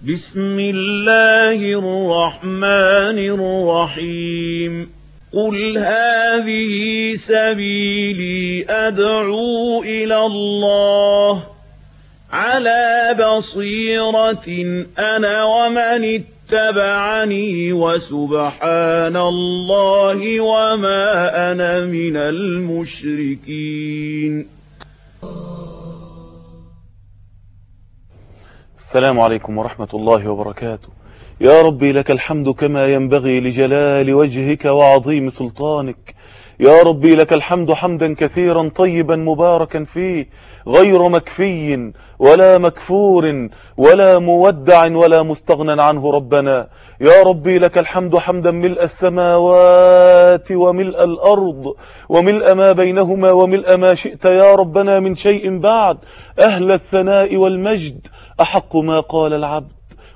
بسم الله الرحمن الرحيم قل هذه سبيلي أدعو إلى الله على بصيرة أنا ومن اتبعني وسبحان الله وما أنا من المشركين السلام عليكم ورحمة الله وبركاته يا ربي لك الحمد كما ينبغي لجلال وجهك وعظيم سلطانك يا ربي لك الحمد حمدا كثيرا طيبا مباركا فيه غير مكفي ولا مكفور ولا مودع ولا مستغنى عنه ربنا يا ربي لك الحمد حمدا ملء السماوات وملء الأرض وملء ما بينهما وملء ما شئت يا ربنا من شيء بعد أهل الثناء والمجد أحق ما قال العبد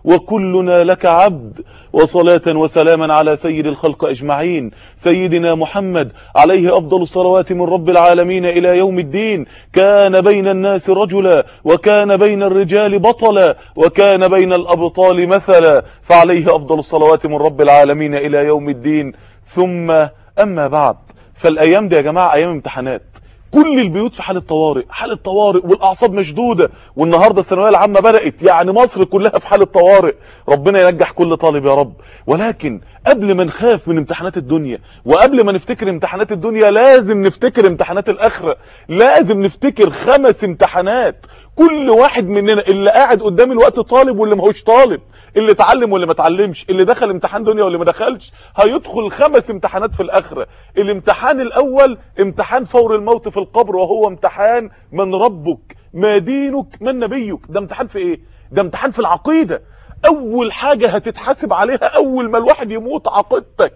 وكلنا لك عبد وصلاة وسلاما على سيد الخلق أجمعين سيدنا محمد عليه أفضل الصلوات من رب العالمين إلى يوم الدين كان بين الناس رجلا وكان بين الرجال بطلا وكان بين الأبطال مثلا فعليه أفضل الصلوات من رب العالمين إلى يوم الدين ثم أما بعد فالأيام دي يا جماعة أيام امتحانات كل البيوت في حالة طوارئ حالة طوارئ والأعصاب مشدودة والنهاردة الثانوية العامة بدأت يعني مصر كلها في حالة طوارئ ربنا ينجح كل طالب يا رب ولكن قبل ما نخاف من امتحانات الدنيا وقبل ما نفتكر امتحانات الدنيا لازم نفتكر امتحانات الآخرة لازم نفتكر خمس امتحانات كل واحد مننا اللي قاعد قدام الوقت طالب واللي ماهوش طالب اللي اتعلم واللي ما اتعلمش اللي دخل امتحان دنيا واللي ما دخلش هيدخل خمس امتحانات في الاخره الامتحان الاول امتحان فور الموت في القبر وهو امتحان من ربك ما دينك من نبيك ده امتحان في ايه ده امتحان في العقيده اول حاجه هتتحاسب عليها اول ما الواحد يموت عقيدتك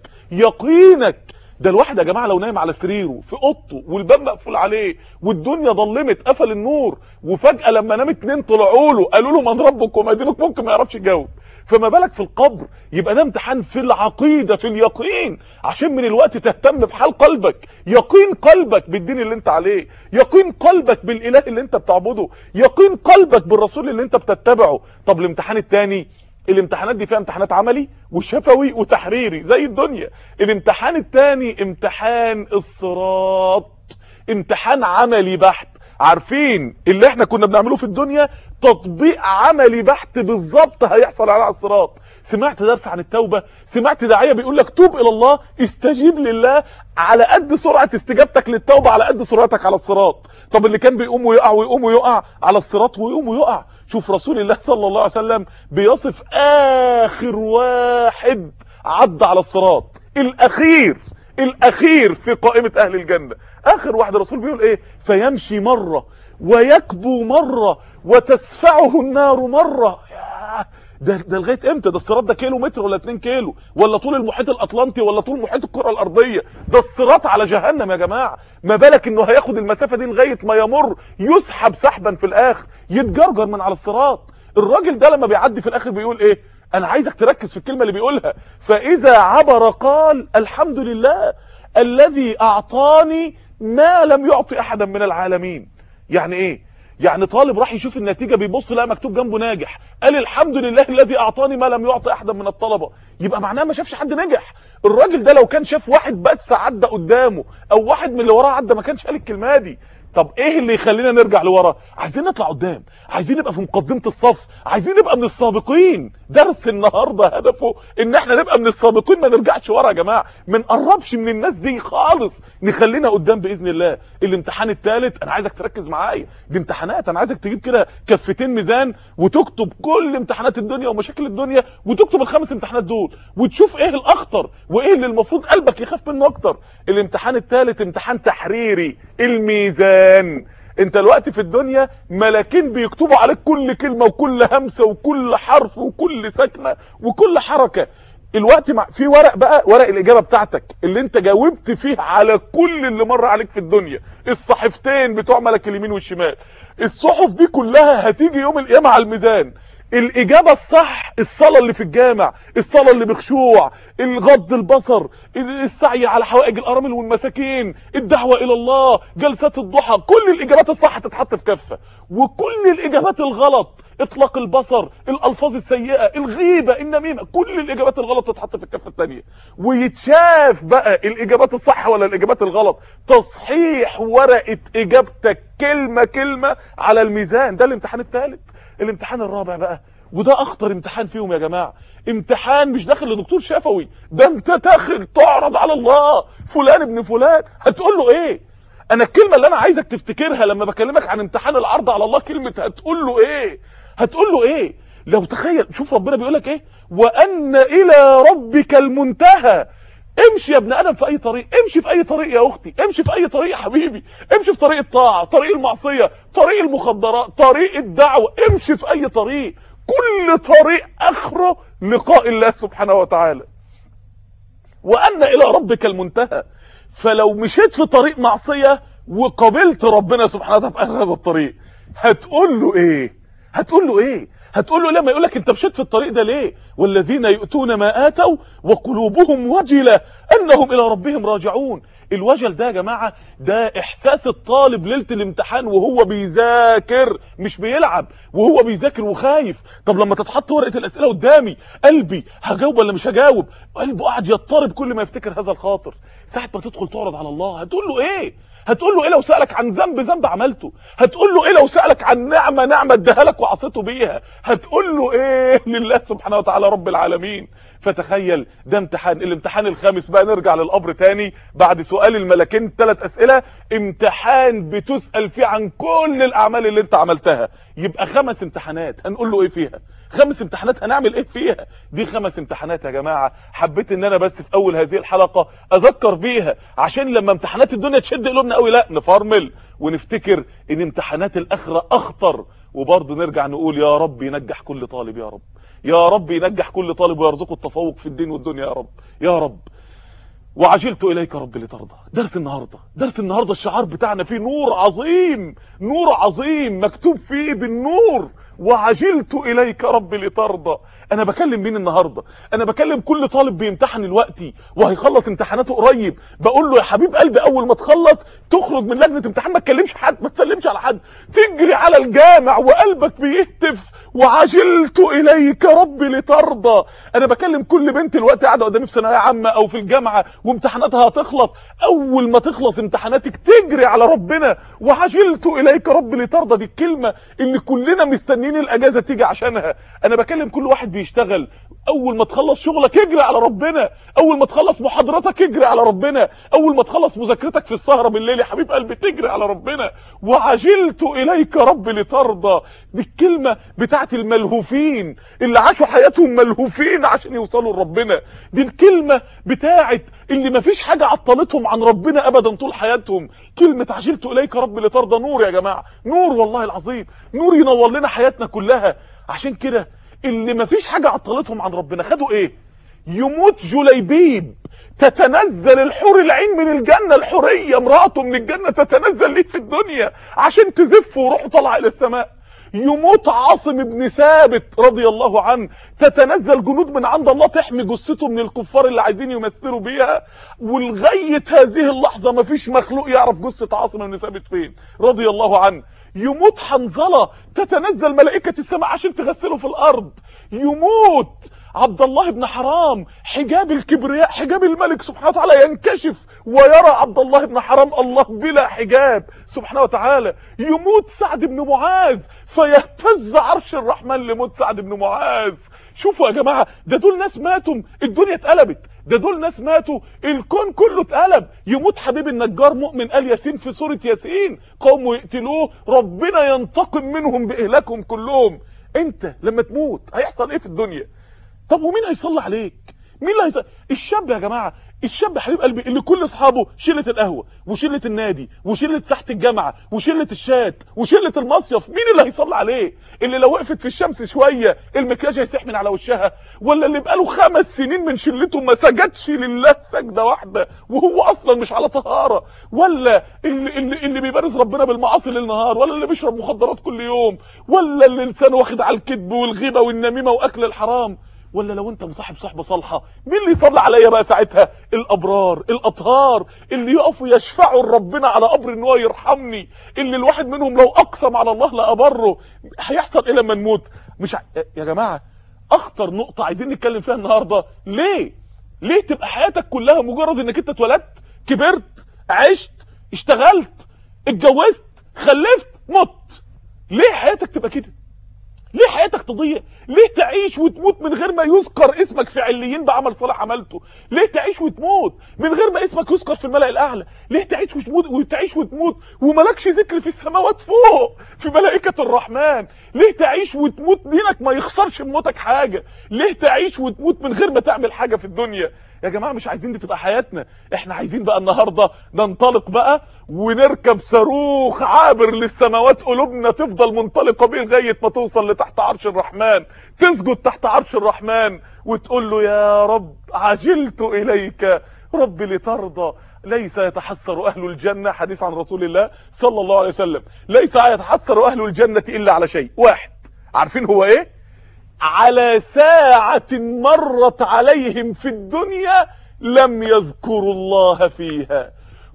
يقينك ده الواحد يا جماعه لو نايم على سريره في اوضته والباب مقفول عليه والدنيا ظلمت قفل النور وفجاه لما نام اتنين طلعوا له قالوا له من ربك وما دينك ممكن ما يعرفش يجاوب فما بالك في القبر يبقى ده امتحان في العقيده في اليقين عشان من الوقت تهتم بحال قلبك يقين قلبك بالدين اللي انت عليه يقين قلبك بالاله اللي انت بتعبده يقين قلبك بالرسول اللي انت بتتبعه طب الامتحان الثاني الامتحانات دي فيها امتحانات عملي وشفوي وتحريري زي الدنيا الامتحان الثاني امتحان الصراط امتحان عملي بحت عارفين اللي احنا كنا بنعمله في الدنيا تطبيق عملي بحت بالظبط هيحصل على الصراط سمعت درس عن التوبة سمعت داعية بيقول لك توب الى الله استجيب لله على قد سرعة استجابتك للتوبة على قد سرعتك على الصراط طب اللي كان بيقوم ويقع ويقوم ويقع على الصراط ويقوم ويقع شوف رسول الله صلى الله عليه وسلم بيصف اخر واحد عدى على الصراط الاخير الاخير في قائمة اهل الجنة اخر واحد الرسول بيقول ايه فيمشي مرة ويكبو مرة وتسفعه النار مرة ده ده لغايه امتى ده الصراط ده كيلو متر ولا 2 كيلو ولا طول المحيط الاطلنطي ولا طول محيط الكره الارضيه ده الصراط على جهنم يا جماعه ما بالك انه هياخد المسافه دي لغايه ما يمر يسحب سحبا في الاخر يتجرجر من على الصراط الراجل ده لما بيعدي في الاخر بيقول ايه انا عايزك تركز في الكلمه اللي بيقولها فاذا عبر قال الحمد لله الذي اعطاني ما لم يعطي احدا من العالمين يعني ايه يعني طالب راح يشوف النتيجه بيبص لقى مكتوب جنبه ناجح قال الحمد لله الذي اعطاني ما لم يعطي احدا من الطلبه يبقى معناه ما شافش حد نجح الراجل ده لو كان شاف واحد بس عدى قدامه او واحد من اللي وراه عدى ما كانش قال الكلمه دي طب ايه اللي يخلينا نرجع لورا عايزين نطلع قدام عايزين نبقى في مقدمه الصف عايزين نبقى من السابقين درس النهارده هدفه ان احنا نبقى من السابقين ما نرجعش ورا يا جماعه ما نقربش من الناس دي خالص نخلينا قدام باذن الله الامتحان الثالث انا عايزك تركز معايا دي امتحانات انا عايزك تجيب كده كفتين ميزان وتكتب كل امتحانات الدنيا ومشاكل الدنيا وتكتب الخمس امتحانات دول وتشوف ايه الاخطر وايه اللي المفروض قلبك يخاف منه اكتر الامتحان الثالث امتحان تحريري الميزان انت الوقت في الدنيا ملاكين بيكتبوا عليك كل كلمة وكل همسة وكل حرف وكل سكنة وكل حركة الوقت مع في ورق بقى ورق الاجابه بتاعتك اللي انت جاوبت فيه على كل اللي مر عليك في الدنيا الصحيفتين بتوع ملك اليمين والشمال الصحف دي كلها هتيجي يوم القيامه على الميزان الاجابة الصح الصلاة اللي في الجامع الصلاة اللي بخشوع الغض البصر السعي على حوائج الارامل والمساكين الدعوة الى الله جلسات الضحى كل الاجابات الصح تتحط في كفة وكل الاجابات الغلط اطلاق البصر الالفاظ السيئة الغيبة النميمة كل الاجابات الغلط تتحط في الكفة الثانية ويتشاف بقى الاجابات الصح ولا الاجابات الغلط تصحيح ورقة اجابتك كلمة كلمة على الميزان ده الامتحان الثالث الامتحان الرابع بقى وده اخطر امتحان فيهم يا جماعة امتحان مش داخل لدكتور شفوي ده انت داخل تعرض على الله فلان ابن فلان هتقول له ايه انا الكلمة اللي انا عايزك تفتكرها لما بكلمك عن امتحان العرض على الله كلمة هتقول له ايه هتقول له ايه لو تخيل شوف ربنا بيقول لك ايه وان الى ربك المنتهى امشي يا ابن ادم في اي طريق امشي في اي طريق يا اختي امشي في اي طريق يا حبيبي امشي في طريق الطاعه طريق المعصيه طريق المخدرات طريق الدعوه امشي في اي طريق كل طريق اخره لقاء الله سبحانه وتعالى وان الى ربك المنتهى فلو مشيت في طريق معصيه وقابلت ربنا سبحانه وتعالى في هذا الطريق هتقول له ايه هتقول له ايه هتقول له لما يقول لك انت مشيت في الطريق ده ليه والذين يؤتون ما اتوا وقلوبهم وجله انهم الى ربهم راجعون الوجل ده يا جماعه ده احساس الطالب ليله الامتحان وهو بيذاكر مش بيلعب وهو بيذاكر وخايف طب لما تتحط ورقه الاسئله قدامي قلبي هجاوب ولا مش هجاوب قلبه قاعد يضطرب كل ما يفتكر هذا الخاطر ساعه ما تدخل تعرض على الله هتقول له ايه هتقول له ايه لو سألك عن ذنب ذنب عملته هتقول له ايه لو سألك عن نعمة نعمة اداها لك وعصيته بيها هتقول له ايه لله سبحانه وتعالى رب العالمين فتخيل ده امتحان الامتحان الخامس بقى نرجع للقبر تاني بعد سؤال الملكين ثلاث اسئلة امتحان بتسأل فيه عن كل الاعمال اللي انت عملتها يبقى خمس امتحانات هنقول له ايه فيها خمس امتحانات هنعمل ايه فيها دي خمس امتحانات يا جماعة حبيت ان انا بس في اول هذه الحلقة اذكر بيها عشان لما امتحانات الدنيا تشد قلوبنا قوي لا نفرمل ونفتكر ان امتحانات الاخرة اخطر وبرضه نرجع نقول يا رب ينجح كل طالب يا رب يا رب ينجح كل طالب ويرزقه التفوق في الدين والدنيا يا رب يا رب وعجلت اليك رب لترضى درس النهارده درس النهارده الشعار بتاعنا فيه نور عظيم نور عظيم مكتوب فيه بالنور وعجلت اليك رب لترضى انا بكلم مين النهارده انا بكلم كل طالب بيمتحن دلوقتي وهيخلص امتحاناته قريب بقول له يا حبيب قلبي اول ما تخلص تخرج من لجنه امتحان ما تكلمش حد ما تسلمش على حد تجري على الجامع وقلبك بيهتف وعجلت اليك رب لترضى انا بكلم كل بنت دلوقتي قاعده قدامي في ثانويه عامه او في الجامعه وامتحاناتها هتخلص اول ما تخلص امتحاناتك تجري على ربنا وعجلت اليك رب لترضى دي الكلمه اللي كلنا مستنيين الاجازه تيجي عشانها انا بكلم كل واحد بيشتغل اول ما تخلص شغلك اجري على ربنا اول ما تخلص محاضرتك اجري على ربنا اول ما تخلص مذاكرتك في السهره بالليل يا حبيب قلبي تجري على ربنا وعجلت اليك رب لترضى دي الكلمه بتاعت الملهوفين اللي عاشوا حياتهم ملهوفين عشان يوصلوا لربنا دي الكلمه بتاعت اللي مفيش حاجه عطلتهم عن ربنا ابدا طول حياتهم كلمه عجلت اليك رب لترضى نور يا جماعه نور والله العظيم نور ينور لنا حياتنا كلها عشان كده اللي مفيش حاجة عطلتهم عن ربنا خدوا ايه يموت جليبيب تتنزل الحور العين من الجنة الحورية امرأته من الجنة تتنزل ليك في الدنيا عشان تزفه وروحه طالعه الى السماء يموت عاصم بن ثابت رضي الله عنه تتنزل جنود من عند الله تحمي جثته من الكفار اللي عايزين يمثلوا بيها ولغايه هذه اللحظه مفيش مخلوق يعرف جثه عاصم بن ثابت فين رضي الله عنه يموت حنظله تتنزل ملائكه السماء عشان تغسله في الارض يموت عبد الله بن حرام حجاب الكبرياء حجاب الملك سبحانه وتعالى ينكشف ويرى عبد الله بن حرام الله بلا حجاب سبحانه وتعالى يموت سعد بن معاذ فيهتز عرش الرحمن لموت سعد بن معاذ شوفوا يا جماعة ده دول ناس ماتوا الدنيا اتقلبت ده دول ناس ماتوا الكون كله اتقلب يموت حبيب النجار مؤمن آل ياسين في سورة ياسين قوموا يقتلوه ربنا ينتقم منهم بإهلاكهم كلهم انت لما تموت هيحصل ايه في الدنيا طب ومين هيصلي عليك مين اللي هيصلي الشاب يا جماعه الشاب حبيب قلبي اللي كل اصحابه شله القهوه وشله النادي وشله ساحه الجامعه وشله الشات وشله المصيف مين اللي هيصلي عليه اللي لو وقفت في الشمس شويه المكياج هيسيح من على وشها ولا اللي بقاله خمس سنين من شلته ما سجدش لله سجده واحده وهو اصلا مش على طهاره ولا اللي اللي, اللي بيبارز ربنا بالمعاصي ليل نهار ولا اللي بيشرب مخدرات كل يوم ولا اللي لسانه واخد على الكذب والغيبه والنميمه واكل الحرام ولا لو انت مصاحب صحبه صالحه مين اللي يصلي عليا بقى ساعتها الابرار الاطهار اللي يقفوا يشفعوا لربنا على قبر ان هو يرحمني اللي الواحد منهم لو اقسم على الله لابره هيحصل ايه لما نموت مش ع... يا جماعه اخطر نقطه عايزين نتكلم فيها النهارده ليه ليه تبقى حياتك كلها مجرد انك انت اتولدت كبرت عشت اشتغلت اتجوزت خلفت مت ليه حياتك تبقى كده ليه حياتك تضيع ليه تعيش وتموت من غير ما يذكر اسمك في عليين بعمل صالح عملته ليه تعيش وتموت من غير ما اسمك يذكر في الملأ الاعلى ليه تعيش وتموت وتعيش وتموت وملكش ذكر في السماوات فوق في ملائكة الرحمن ليه تعيش وتموت دينك ما يخسرش بموتك حاجة ليه تعيش وتموت من غير ما تعمل حاجة في الدنيا يا جماعة مش عايزين دي تبقى حياتنا احنا عايزين بقى النهاردة ننطلق بقى ونركب صاروخ عابر للسماوات قلوبنا تفضل منطلقة بيه لغاية ما توصل لتحت عرش الرحمن تسجد تحت عرش الرحمن وتقول له يا رب عجلت إليك رب لترضى ليس يتحسر أهل الجنة حديث عن رسول الله صلى الله عليه وسلم ليس يتحسر أهل الجنة إلا على شيء واحد عارفين هو إيه على ساعة مرت عليهم في الدنيا لم يذكروا الله فيها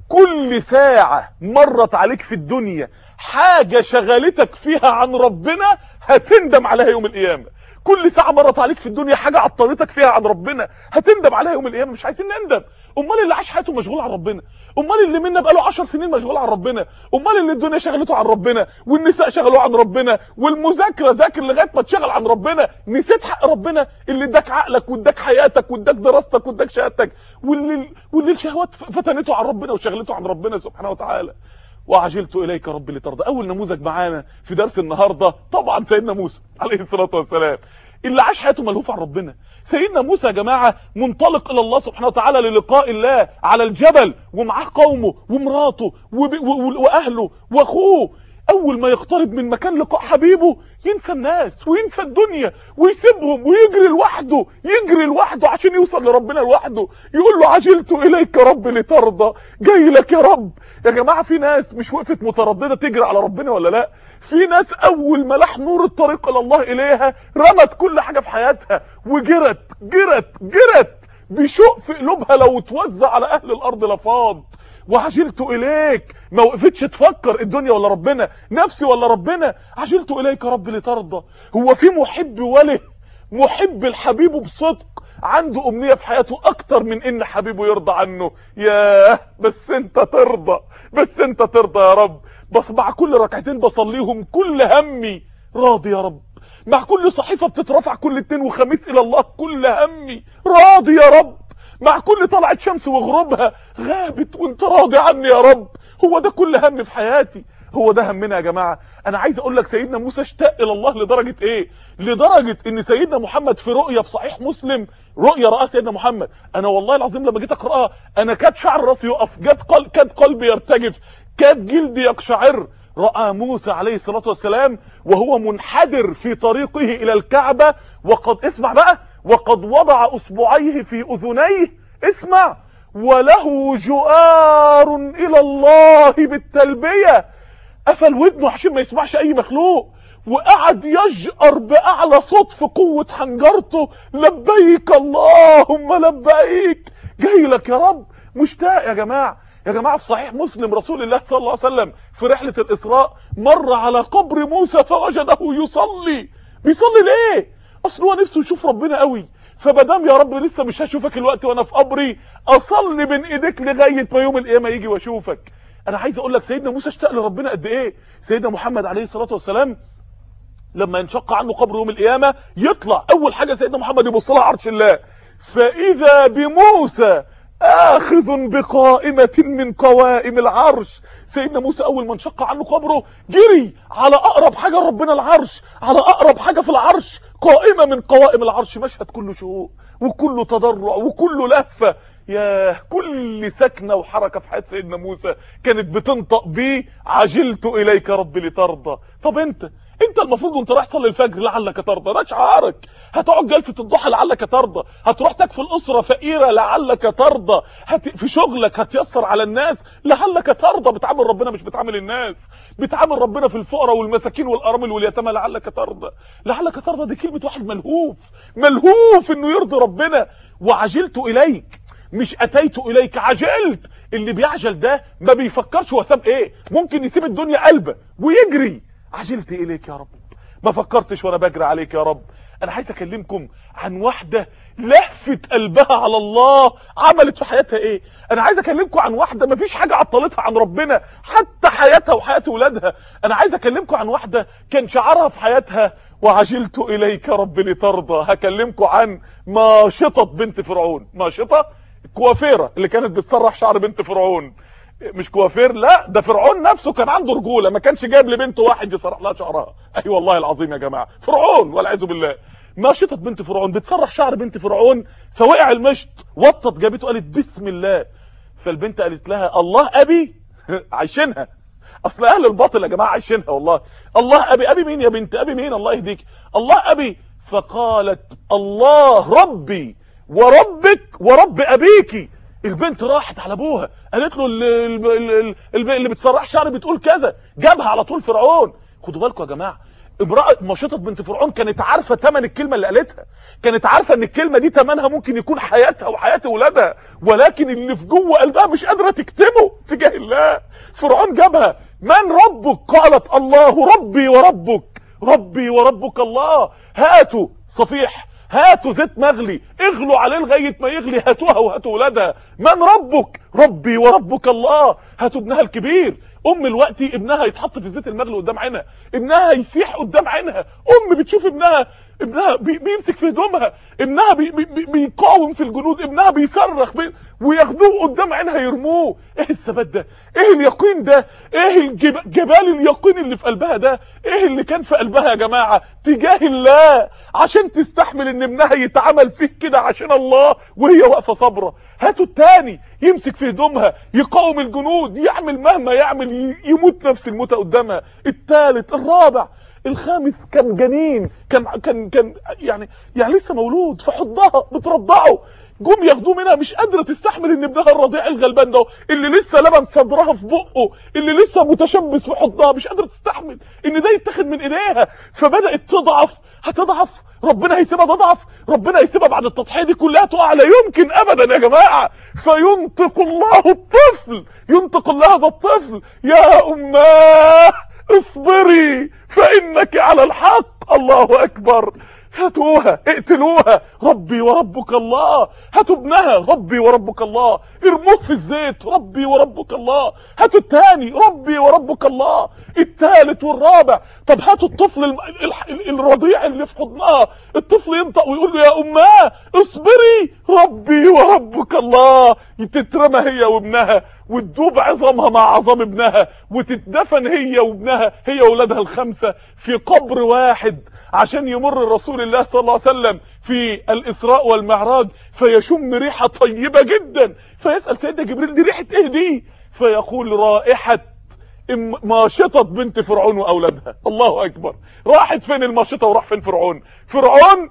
كل ساعة مرت عليك في الدنيا حاجة شغلتك فيها عن ربنا هتندم عليها يوم القيامة كل ساعة مرت عليك في الدنيا حاجة عطلتك فيها عن ربنا هتندم عليها يوم القيامة مش عايزين نندم امال اللي عاش حياته مشغول عن ربنا امال اللي منا بقاله 10 سنين مشغول عن ربنا امال اللي الدنيا شغلته عن ربنا والنساء شغلوه عن ربنا والمذاكره ذاكر لغايه ما تشغل عن ربنا نسيت حق ربنا اللي اداك عقلك واداك حياتك واداك دراستك واداك شهادتك واللي واللي الشهوات فتنته عن ربنا وشغلته عن ربنا سبحانه وتعالى وعجلت اليك رب لترضى اول نموذج معانا في درس النهارده طبعا سيدنا موسى عليه الصلاه والسلام اللي عاش حياته ملهوف عن ربنا سيدنا موسى يا جماعه منطلق الى الله سبحانه وتعالى للقاء الله على الجبل ومعاه قومه ومراته واهله واخوه اول ما يقترب من مكان لقاء حبيبه ينسى الناس وينسى الدنيا ويسيبهم ويجري لوحده يجري لوحده عشان يوصل لربنا لوحده يقول له عجلت اليك رب لترضى جاي لك يا رب يا جماعه في ناس مش وقفت متردده تجري على ربنا ولا لا في ناس اول ما لح نور الطريق الى الله اليها رمت كل حاجه في حياتها وجرت جرت جرت بشوق في قلوبها لو توزع على اهل الارض لفاض وعجلت اليك ما وقفتش تفكر الدنيا ولا ربنا نفسي ولا ربنا عجلت اليك رب لترضى هو في محب وله محب الحبيب بصدق عنده امنية في حياته اكتر من ان حبيبه يرضى عنه ياه بس انت ترضى بس انت ترضى يا رب بس مع كل ركعتين بصليهم كل همي راضي يا رب مع كل صحيفة بتترفع كل اتنين وخميس الى الله كل همي راضي يا رب مع كل طلعت شمس وغروبها غابت وانت راضي عني يا رب هو ده كل هم في حياتي هو ده همنا يا جماعة انا عايز اقول لك سيدنا موسى اشتاق الى الله لدرجة ايه لدرجة ان سيدنا محمد في رؤية في صحيح مسلم رؤية رأى سيدنا محمد انا والله العظيم لما جيت اقرأها انا كاد شعر راسي يقف كاد قل... كاد قلبي يرتجف كاد جلدي يقشعر رأى موسى عليه الصلاة والسلام وهو منحدر في طريقه الى الكعبة وقد اسمع بقى وقد وضع اصبعيه في اذنيه اسمع وله جؤار الى الله بالتلبية قفل ودنه عشان ما يسمعش اي مخلوق وقعد يجأر باعلى صوت في قوة حنجرته لبيك اللهم لبيك جاي لك يا رب مشتاق يا جماعة يا جماعة في صحيح مسلم رسول الله صلى الله عليه وسلم في رحلة الإسراء مر على قبر موسى فوجده يصلي بيصلي ليه اصل هو نفسه يشوف ربنا قوي فمادام يا رب لسه مش هشوفك الوقت وانا في قبري اصلي بين ايديك لغايه ما يوم القيامه يجي واشوفك انا عايز اقول لك سيدنا موسى اشتاق لربنا قد ايه سيدنا محمد عليه الصلاه والسلام لما ينشق عنه قبر يوم القيامه يطلع اول حاجه سيدنا محمد يبص لها عرش الله فاذا بموسى آخذ بقائمة من قوائم العرش سيدنا موسى أول ما انشق عنه قبره جري على أقرب حاجة ربنا العرش على أقرب حاجة في العرش قائمة من قوائم العرش مشهد كله شهوء وكله تضرع وكله لهفة يا كل سكنة وحركة في حياة سيدنا موسى كانت بتنطق بيه عجلت إليك رب لترضى طب انت انت المفروض وانت رايح تصلي الفجر لعلك ترضى ده شعارك هتقعد جلسه الضحى لعلك ترضى هتروح تكفي الاسره فقيره لعلك ترضى هت... في شغلك هتيسر على الناس لعلك ترضى بتعامل ربنا مش بتعامل الناس بتعامل ربنا في الفقراء والمساكين والارامل واليتامى لعلك ترضى لعلك ترضى دي كلمه واحد ملهوف ملهوف انه يرضي ربنا وعجلت اليك مش اتيت اليك عجلت اللي بيعجل ده ما بيفكرش هو ساب ايه ممكن يسيب الدنيا قلبه ويجري عجلت اليك يا رب ما فكرتش وانا بجري عليك يا رب انا عايز اكلمكم عن واحدة لهفت قلبها على الله عملت في حياتها ايه انا عايز اكلمكم عن واحدة مفيش حاجة عطلتها عن ربنا حتى حياتها وحياة ولادها انا عايز اكلمكم عن واحدة كان شعارها في حياتها وعجلت اليك رب لترضى هكلمكم عن ماشطة بنت فرعون ماشطة الكوافيرة اللي كانت بتسرح شعر بنت فرعون مش كوافير لا ده فرعون نفسه كان عنده رجوله ما كانش جايب لبنته واحد يسرح لها شعرها اي أيوة والله العظيم يا جماعه فرعون والعياذ بالله ماشطه بنت فرعون بتسرح شعر بنت فرعون فوقع المشط وطت جابته قالت بسم الله فالبنت قالت لها الله ابي عايشينها اصل اهل الباطل يا جماعه عايشينها والله الله ابي ابي مين يا بنت ابي مين الله يهديك الله ابي فقالت الله ربي وربك ورب ابيكي البنت راحت على ابوها قالت له اللي, اللي, اللي بتسرح شعري بتقول كذا جابها على طول فرعون خدوا بالكم يا جماعه امراه مشيطه بنت فرعون كانت عارفه ثمن الكلمه اللي قالتها كانت عارفه ان الكلمه دي ثمنها ممكن يكون حياتها وحياه اولادها ولكن اللي في جوه قلبها مش قادره تكتمه تجاه الله فرعون جابها من ربك قالت الله ربي وربك ربي وربك الله هاتوا صفيح هاتوا زيت مغلي اغلوا عليه لغايه ما يغلي هاتوها وهاتوا ولادها من ربك ربي وربك الله هاتوا ابنها الكبير ام الوقت ابنها يتحط في الزيت المغلي قدام عينها ابنها يسيح قدام عينها ام بتشوف ابنها ابنها بي بيمسك في هدومها ابنها بي بي بيقاوم في الجنود ابنها بيصرخ بي وياخدوه قدام عينها يرموه ايه الثبات ده ايه اليقين ده ايه الجب... جبال اليقين اللي في قلبها ده ايه اللي كان في قلبها يا جماعه تجاه الله عشان تستحمل ان ابنها يتعمل فيه كده عشان الله وهي واقفه صابره هاتوا التاني يمسك في هدومها يقاوم الجنود يعمل مهما يعمل يموت نفس الموتة قدامها التالت الرابع الخامس كان جنين كان كان كان يعني يعني لسه مولود في حضها بترضعه جم ياخدوه منها مش قادره تستحمل ان ابنها الرضيع الغلبان ده اللي لسه لبن صدرها في بقه اللي لسه متشبث في حضها مش قادره تستحمل ان ده يتاخد من ايديها فبدات تضعف هتضعف ربنا هيسيبها تضعف ربنا هيسيبها بعد التضحيه دي كلها تقع لا يمكن ابدا يا جماعه فينطق الله الطفل ينطق الله هذا الطفل يا اماه اصبري فانك على الحق الله اكبر هاتوها اقتلوها ربي وربك الله هاتوا ابنها ربي وربك الله ارموه في الزيت ربي وربك الله هاتوا التاني ربي وربك الله التالت والرابع طب هاتوا الطفل الم... ال... الرضيع اللي في حضنها الطفل ينطق ويقول له يا اماه اصبري ربي وربك الله تترمى هي وابنها وتدوب عظامها مع عظام ابنها وتتدفن هي وابنها هي واولادها الخمسه في قبر واحد عشان يمر رسول الله صلى الله عليه وسلم في الاسراء والمعراج فيشم ريحه طيبه جدا فيسال سيدنا جبريل دي ريحه ايه دي فيقول رائحه ماشطة بنت فرعون واولادها الله اكبر راحت فين الماشطة وراح فين فرعون فرعون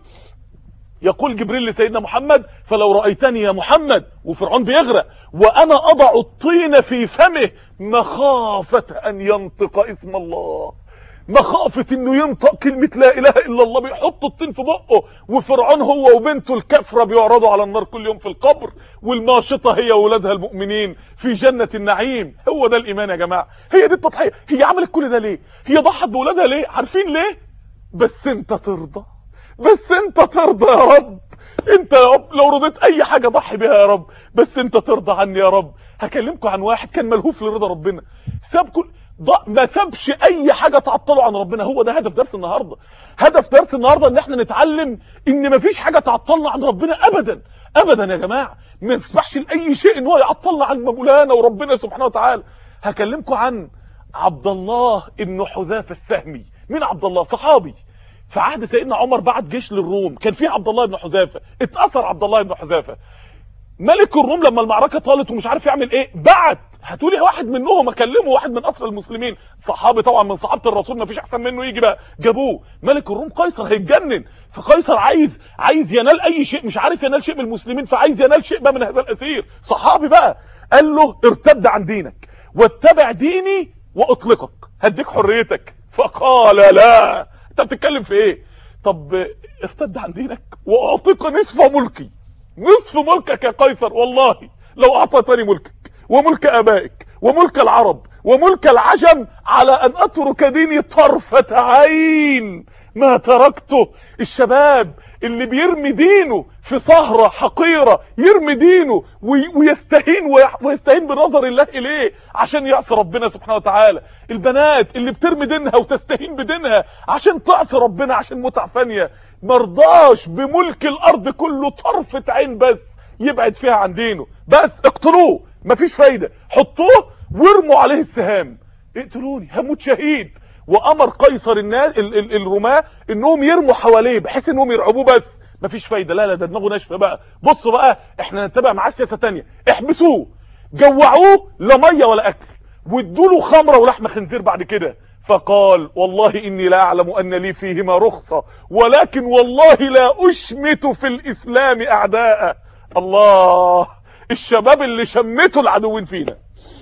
يقول جبريل لسيدنا محمد فلو رأيتني يا محمد وفرعون بيغرق وانا اضع الطين في فمه مخافة ان ينطق اسم الله مخافة انه ينطق كلمة لا اله الا الله بيحط الطين في بقه وفرعون هو وبنته الكفرة بيعرضوا على النار كل يوم في القبر والماشطة هي وولادها المؤمنين في جنة النعيم هو ده الايمان يا جماعة هي دي التضحية هي عملت كل ده ليه هي ضحت بولادها ليه عارفين ليه بس انت ترضى بس انت ترضى يا رب انت يا رب لو رضيت اي حاجة ضحي بها يا رب بس انت ترضى عني يا رب هكلمكم عن واحد كان ملهوف لرضا ربنا ساب كل ما سابش اي حاجه تعطله عن ربنا هو ده هدف درس النهارده هدف درس النهارده ان احنا نتعلم ان مفيش حاجه تعطلنا عن ربنا ابدا ابدا يا جماعه ما نسمحش لاي شيء ان هو يعطلنا عن مولانا وربنا سبحانه وتعالى هكلمكم عن عبد الله ابن حذافه السهمي مين عبد الله صحابي في عهد سيدنا عمر بعت جيش للروم كان فيه عبد الله بن حذافه اتأثر عبد الله بن حذافه ملك الروم لما المعركه طالت ومش عارف يعمل ايه بعت هاتولي واحد منهم اكلمه واحد من اسرى المسلمين صحابي طبعا من صحابه الرسول ما فيش احسن منه يجي بقى جابوه ملك الروم قيصر هيتجنن فقيصر عايز عايز ينال اي شيء مش عارف ينال شيء من المسلمين فعايز ينال شيء بقى من هذا الاسير صحابي بقى قال له ارتد عن دينك واتبع ديني واطلقك هديك حريتك فقال لا انت بتتكلم في ايه طب ارتد عن دينك واعطيك نصف ملكي نصف ملكك يا قيصر والله لو اعطيتني ملكك وملك ابائك وملك العرب وملك العجم على ان اترك ديني طرفة عين ما تركته الشباب اللي بيرمي دينه في سهرة حقيرة يرمي دينه ويستهين ويستهين بنظر الله اليه عشان يعصي ربنا سبحانه وتعالى البنات اللي بترمي دينها وتستهين بدينها عشان تعصي ربنا عشان متع فانية مرضاش بملك الارض كله طرفة عين بس يبعد فيها عن دينه بس اقتلوه مفيش فايدة حطوه وارموا عليه السهام اقتلوني هموت شهيد وامر قيصر الناس ال ال الرماة انهم يرموا حواليه بحيث انهم يرعبوه بس مفيش فايدة لا لا ده دماغه ناشفه بقى بصوا بقى احنا نتبع معاه سياسة تانية احبسوه جوعوه لا ميه ولا اكل وادوا له خمره ولحم خنزير بعد كده فقال والله اني لا اعلم ان لي فيهما رخصة ولكن والله لا اشمت في الاسلام اعداء الله الشباب اللي شمتوا العدوين فينا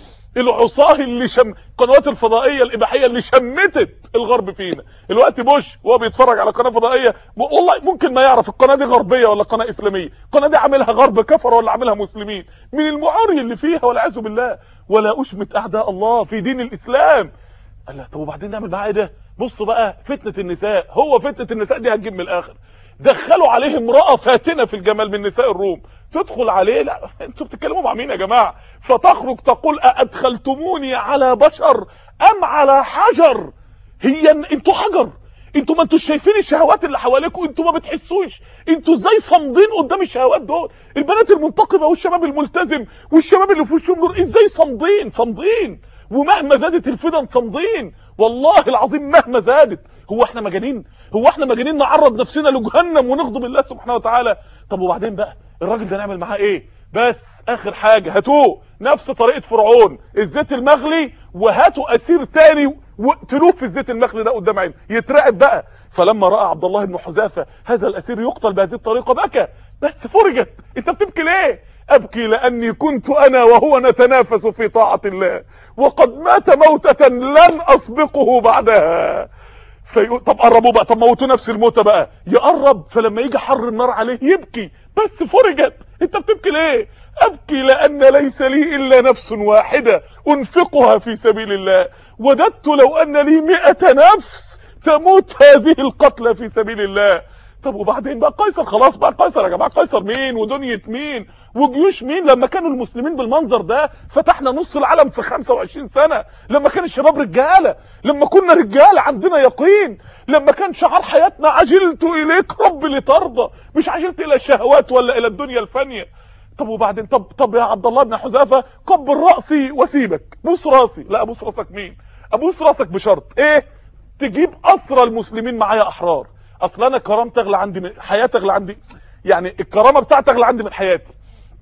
العصاه اللي شم القنوات الفضائيه الاباحيه اللي شمتت الغرب فينا الوقت بوش وهو بيتفرج على قناه فضائيه والله ممكن ما يعرف القناه دي غربيه ولا قناه اسلاميه القناه دي عاملها غرب كفر ولا عاملها مسلمين من المعاري اللي فيها والعياذ بالله ولا اشمت اعداء الله في دين الاسلام قال لا طب وبعدين نعمل معاه ايه ده بصوا بقى فتنه النساء هو فتنه النساء دي هتجيب من الاخر دخلوا عليه امراه فاتنه في الجمال من نساء الروم تدخل عليه لا انتوا بتتكلموا مع مين يا جماعه فتخرج تقول ادخلتموني على بشر ام على حجر هي انتوا حجر انتوا ما انتوش شايفين الشهوات اللي حواليكم انتوا ما بتحسوش انتوا ازاي صامدين قدام الشهوات دول البنات المنتقبه والشباب الملتزم والشباب اللي في وشهم نور ازاي صامدين صامدين ومهما زادت الفتن صامدين والله العظيم مهما زادت هو احنا مجانين هو احنا مجانين نعرض نفسنا لجهنم ونغضب الله سبحانه وتعالى طب وبعدين بقى الراجل ده نعمل معاه ايه بس اخر حاجة هاتوه نفس طريقة فرعون الزيت المغلي وهاتوا اسير تاني واقتلوه في الزيت المغلي ده قدام عينه يترعب بقى فلما راى عبد الله بن حذافه هذا الاسير يقتل بهذه الطريقه بكى بس فرجت انت بتبكي ليه ابكي لاني كنت انا وهو نتنافس في طاعه الله وقد مات موته لن اسبقه بعدها في... طب قربوا بقى طب موتوا نفس الموتة بقى يقرب فلما يجي حر النار عليه يبكي بس فرجت انت بتبكي ليه ابكي لان ليس لي الا نفس واحدة انفقها في سبيل الله وددت لو ان لي مئة نفس تموت هذه القتلى في سبيل الله طب وبعدين بقى قيصر خلاص بقى قيصر يا جماعه قيصر مين ودنيا مين وجيوش مين لما كانوا المسلمين بالمنظر ده فتحنا نص العالم في 25 سنه لما كان الشباب رجاله لما كنا رجاله عندنا يقين لما كان شعار حياتنا عجلت اليك رب لترضى مش عجلت الى الشهوات ولا الى الدنيا الفانيه طب وبعدين طب طب يا عبد الله بن حذافه قبل راسي وسيبك بوس راسي لا ابوس راسك مين ابوس راسك بشرط ايه تجيب اسرى المسلمين معايا احرار اصل انا كرامه تغلى عندي من حياه تغلى عندي يعني الكرامه بتاعتي تغلى عندي من حياتي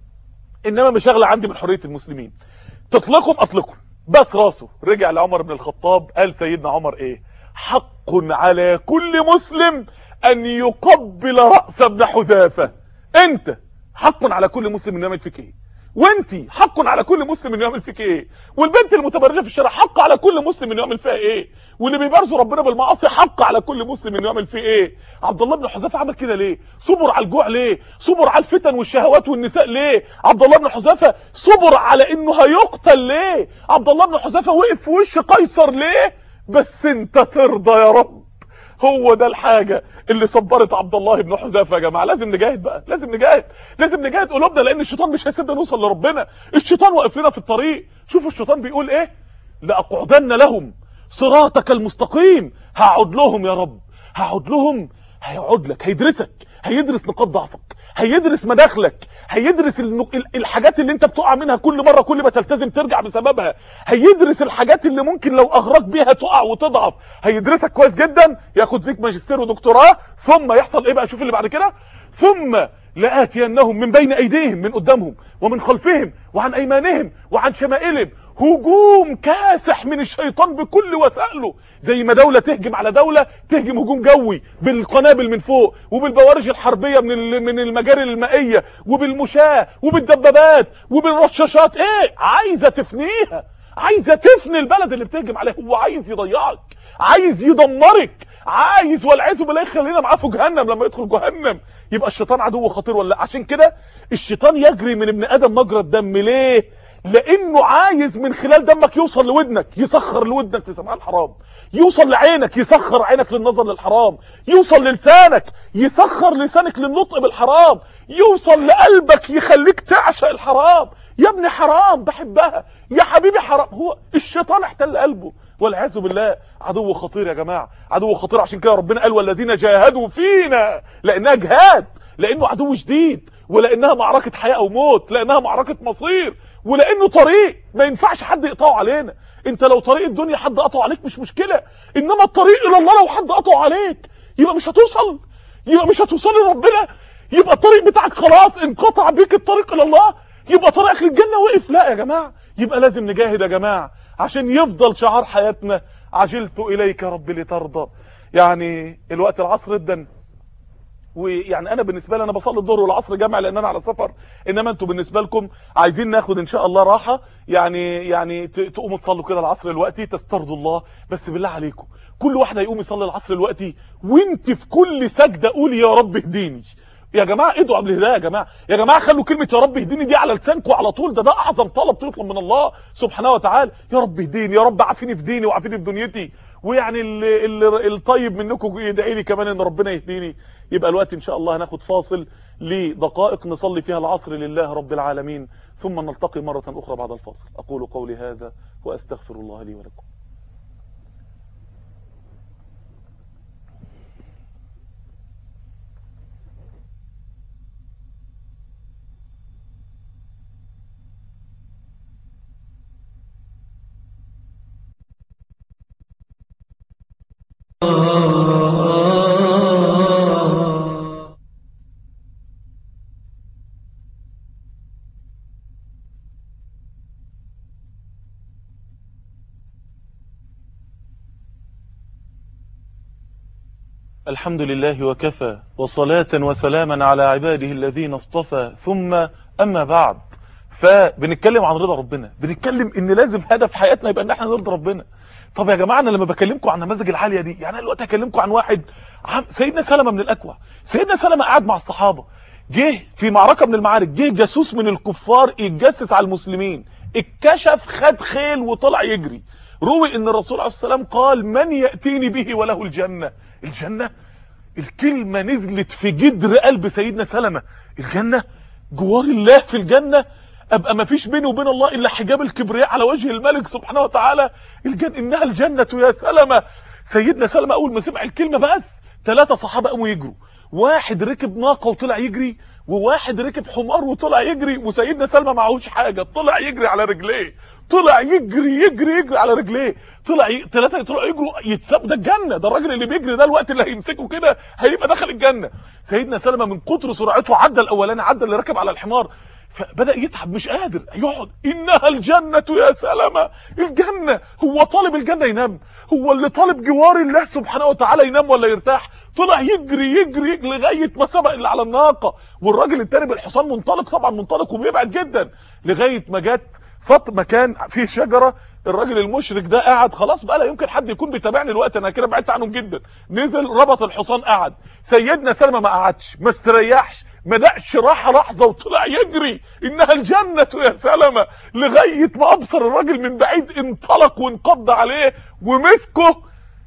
انما مش اغلى عندي من حريه المسلمين تطلقهم اطلقهم بس راسه رجع لعمر بن الخطاب قال سيدنا عمر ايه حق على كل مسلم ان يقبل راس ابن حذافه انت حق على كل مسلم انه يعمل فيك ايه وانتي حق على كل مسلم انه يعمل فيك ايه والبنت المتبرجه في الشارع حق على كل مسلم انه يعمل فيها ايه واللي بيبارزوا ربنا بالمعاصي حق على كل مسلم انه يعمل فيه ايه عبد الله بن حذافه عمل كده ليه صبر على الجوع ليه صبر على الفتن والشهوات والنساء ليه عبد الله بن حذافه صبر على انه هيقتل ليه عبد الله بن حذافه وقف في وش قيصر ليه بس انت ترضى يا رب هو ده الحاجة اللي صبرت عبد الله بن حذافه يا جماعة لازم نجاهد بقى لازم نجاهد لازم نجاهد قلوبنا لان الشيطان مش هيسيبنا نوصل لربنا الشيطان واقف لنا في الطريق شوفوا الشيطان بيقول ايه لاقعدن لهم صراطك المستقيم هقعد لهم يا رب هقعد لهم هيقعد لك هيدرسك هيدرس نقاط ضعفك هيدرس مداخلك هيدرس الحاجات اللي انت بتقع منها كل مرة كل ما تلتزم ترجع بسببها هيدرس الحاجات اللي ممكن لو اغراك بيها تقع وتضعف هيدرسك كويس جدا ياخد فيك ماجستير ودكتوراه ثم يحصل ايه بقى شوف اللي بعد كده ثم لآتينهم من بين ايديهم من قدامهم ومن خلفهم وعن ايمانهم وعن شمائلهم هجوم كاسح من الشيطان بكل وسائله زي ما دولة تهجم على دولة تهجم هجوم جوي بالقنابل من فوق وبالبوارج الحربية من من المجاري المائية وبالمشاة وبالدبابات وبالرشاشات ايه عايزة تفنيها عايزة تفني البلد اللي بتهجم عليها هو عايز يضيعك عايز يدمرك عايز والعياذ بالله يخلينا معاه في جهنم لما يدخل جهنم يبقى الشيطان عدو خطير ولا لا عشان كده الشيطان يجري من ابن ادم مجرى الدم ليه لانه عايز من خلال دمك يوصل لودنك يسخر لودنك لسماع الحرام يوصل لعينك يسخر عينك للنظر للحرام يوصل للسانك يسخر لسانك للنطق بالحرام يوصل لقلبك يخليك تعشق الحرام يا ابني حرام بحبها يا حبيبي حرام هو الشيطان احتل قلبه والعياذ بالله عدو خطير يا جماعه عدو خطير عشان كده ربنا قال والذين جاهدوا فينا لانها جهاد لانه عدو شديد ولانها معركه حياه او موت لانها معركه مصير ولانه طريق ما ينفعش حد يقطعه علينا انت لو طريق الدنيا حد قطعه عليك مش مشكله انما الطريق الى الله لو حد قطعه عليك يبقى مش هتوصل يبقى مش هتوصل لربنا يبقى الطريق بتاعك خلاص انقطع بيك الطريق الى الله يبقى طريقك للجنه وقف لا يا جماعه يبقى لازم نجاهد يا جماعه عشان يفضل شعار حياتنا عجلت اليك رب لترضى يعني الوقت العصر جدا ويعني انا بالنسبه لي انا بصلي الظهر والعصر جامع لان انا على سفر انما انتوا بالنسبه لكم عايزين ناخد ان شاء الله راحه يعني يعني تقوموا تصلوا كده العصر دلوقتي تسترضوا الله بس بالله عليكم كل واحد هيقوم يصلي العصر دلوقتي وانت في كل سجده قولي يا رب اهديني يا جماعه ادعوا قبل الهدايه يا جماعه يا جماعه خلوا كلمه يا رب اهديني دي على لسانكم على طول ده ده اعظم طلب تطلب من الله سبحانه وتعالى يا رب اهديني يا رب عافيني في ديني وعافيني في دنيتي ويعني اللي اللي الطيب منكم يدعي لي كمان ان ربنا يهديني يبقى الوقت ان شاء الله هناخد فاصل لدقائق نصلي فيها العصر لله رب العالمين ثم نلتقي مرة اخرى بعد الفاصل اقول قولي هذا واستغفر الله لي ولكم الحمد لله وكفى وصلاة وسلاما على عباده الذين اصطفى ثم أما بعد فبنتكلم عن رضا ربنا بنتكلم ان لازم هدف حياتنا يبقى ان احنا نرضي ربنا طب يا جماعه انا لما بكلمكم عن النماذج العاليه دي يعني انا دلوقتي هكلمكم عن واحد عم سيدنا سلمة من الاكوع سيدنا سلمة قعد مع الصحابه جه في معركه من المعارك جه جاسوس من الكفار يتجسس على المسلمين اتكشف خد خيل وطلع يجري روي ان الرسول عليه السلام قال من ياتيني به وله الجنه الجنه الكلمه نزلت في جدر قلب سيدنا سلمة الجنه جوار الله في الجنه ابقى ما فيش بيني وبين الله الا حجاب الكبرياء على وجه الملك سبحانه وتعالى الجنة انها الجنة يا سلمة سيدنا سلمة اول ما سمع الكلمة بس ثلاثة صحابة قاموا يجروا واحد ركب ناقة وطلع يجري وواحد ركب حمار وطلع يجري وسيدنا سلمى معهوش حاجة طلع يجري على رجليه طلع يجري يجري يجري على رجليه طلع ي... ثلاثة طلعوا يجروا يتساب ده الجنة ده الراجل اللي بيجري ده الوقت اللي هيمسكه كده هيبقى دخل الجنة سيدنا سلمى من كتر سرعته عدى الاولاني عدى اللي ركب على الحمار فبدأ يتعب مش قادر يقعد إنها الجنة يا سلامة الجنة هو طالب الجنة ينام هو اللي طالب جوار الله سبحانه وتعالى ينام ولا يرتاح طلع يجري يجري لغاية ما سبق اللي على الناقة والراجل التاني بالحصان منطلق طبعا منطلق وبيبعد جدا لغاية ما جت فط مكان فيه شجرة الراجل المشرك ده قاعد خلاص بقى لا يمكن حد يكون بيتابعني الوقت انا كده بعدت عنهم جدا نزل ربط الحصان قعد سيدنا سلمى ما قعدش ما استريحش ما دقش راحه لحظه وطلع يجري انها الجنه يا سلمى لغايه ما ابصر الراجل من بعيد انطلق وانقض عليه ومسكه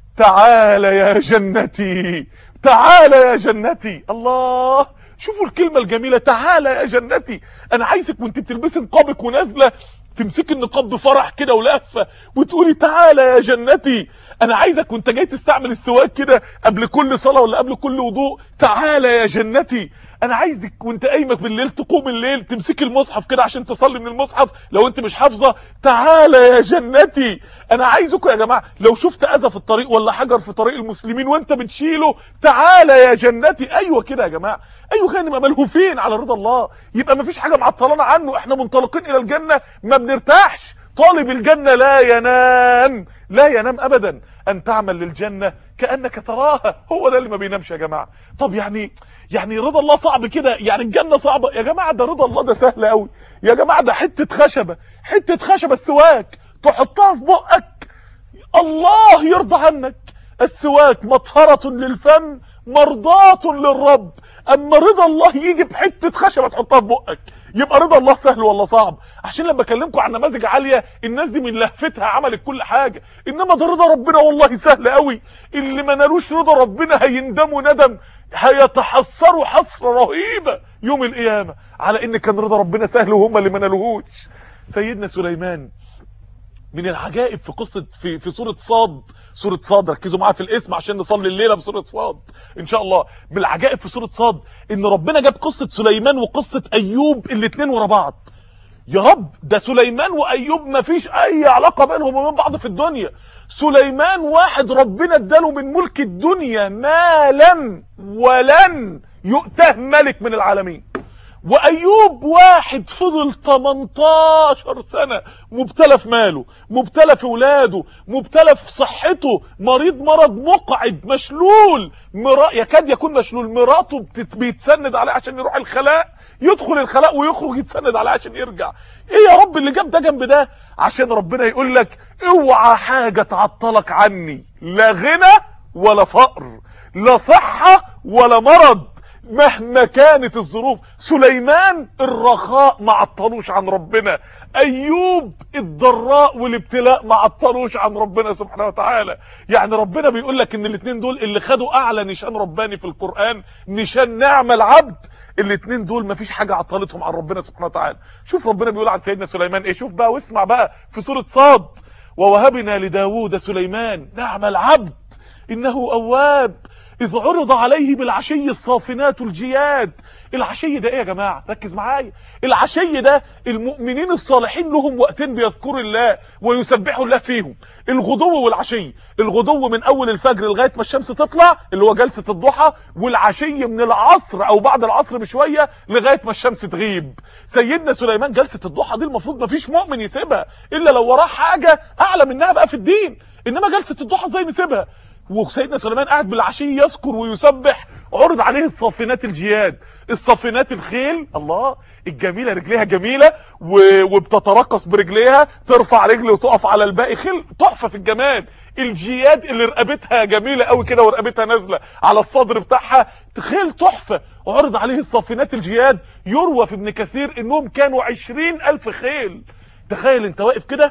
تعال يا جنتي تعال يا جنتي الله شوفوا الكلمه الجميله تعال يا جنتي انا عايزك وانت بتلبسي نقابك ونازله تمسكي النقاب بفرح كده ولهفه وتقولي تعالى يا جنتي انا عايزك وانت جاي تستعمل السواك كده قبل كل صلاه ولا قبل كل وضوء تعالى يا جنتي انا عايزك وانت قايمك بالليل تقوم الليل تمسكي المصحف كده عشان تصلي من المصحف لو انت مش حافظه تعالى يا جنتي انا عايزكم يا جماعه لو شفت اذى في الطريق ولا حجر في طريق المسلمين وانت بتشيله تعالى يا جنتي ايوه كده يا جماعه ايوه كده نبقى ملهوفين على رضا الله يبقى مفيش حاجه معطلانا عنه احنا منطلقين الى الجنه ما بنرتاحش طالب الجنه لا ينام لا ينام ابدا ان تعمل للجنه كانك تراها هو ده اللي ما بينامش يا جماعه طب يعني يعني رضا الله صعب كده يعني الجنه صعبه يا جماعه ده رضا الله ده سهل قوي يا جماعه ده حته خشبه حته خشبه السواك تحطها في بقك الله يرضى عنك السواك مطهرة للفم مرضاة للرب اما رضا الله يجي بحتة خشبة تحطها في بقك يبقى رضا الله سهل ولا صعب عشان لما اكلمكم عن نماذج عالية الناس دي من لهفتها عملت كل حاجة انما ده رضا ربنا والله سهل قوي اللي ما نالوش رضا ربنا هيندموا ندم هيتحسروا حسرة رهيبة يوم القيامة على ان كان رضا ربنا سهل وهم اللي ما نالوهوش سيدنا سليمان من العجائب في قصة في في سورة صاد سورة صاد ركزوا معايا في الاسم عشان نصلي الليلة بسورة صاد ان شاء الله من العجائب في سورة صاد ان ربنا جاب قصة سليمان وقصة ايوب الاتنين ورا بعض يا رب ده سليمان وايوب ما فيش اي علاقة بينهم وبين بعض في الدنيا سليمان واحد ربنا اداله من ملك الدنيا ما لم ولن يؤته ملك من العالمين وايوب واحد فضل 18 سنة مبتلى في ماله مبتلى في ولاده مبتلى في صحته مريض مرض مقعد مشلول مرا... يكاد يكون مشلول مراته بتت... بيتسند عليه عشان يروح الخلاء يدخل الخلاء ويخرج يتسند عليه عشان يرجع ايه يا رب اللي جاب ده جنب ده عشان ربنا يقول لك اوعى حاجة تعطلك عني لا غنى ولا فقر لا صحة ولا مرض مهما كانت الظروف سليمان الرخاء ما عطلوش عن ربنا ايوب الضراء والابتلاء ما عطلوش عن ربنا سبحانه وتعالى يعني ربنا بيقول لك ان الاثنين دول اللي خدوا اعلى نشان رباني في القرآن نشان نعم العبد الاثنين دول مفيش حاجة عطلتهم عن ربنا سبحانه وتعالى شوف ربنا بيقول عن سيدنا سليمان ايه شوف بقى واسمع بقى في سورة صاد ووهبنا لداود سليمان نعم العبد انه اواب إذ عرض عليه بالعشي الصافنات الجياد العشي ده ايه يا جماعة ركز معايا العشي ده المؤمنين الصالحين لهم وقتين بيذكروا الله ويسبحوا الله فيهم الغدو والعشي الغدو من اول الفجر لغاية ما الشمس تطلع اللي هو جلسة الضحى والعشي من العصر او بعد العصر بشوية لغاية ما الشمس تغيب سيدنا سليمان جلسة الضحى دي المفروض ما فيش مؤمن يسيبها الا لو وراه حاجة اعلى منها بقى في الدين انما جلسة الضحى ازاي نسيبها وسيدنا سليمان قاعد بالعشي يذكر ويسبح عرض عليه الصافنات الجياد الصافنات الخيل الله الجميلة رجليها جميلة وبتترقص برجليها ترفع رجل وتقف على الباقي خيل تحفة في الجمال الجياد اللي رقبتها جميلة قوي كده ورقبتها نازلة على الصدر بتاعها خيل تحفة عرض عليه الصافنات الجياد يروى في ابن كثير انهم كانوا عشرين الف خيل تخيل انت واقف كده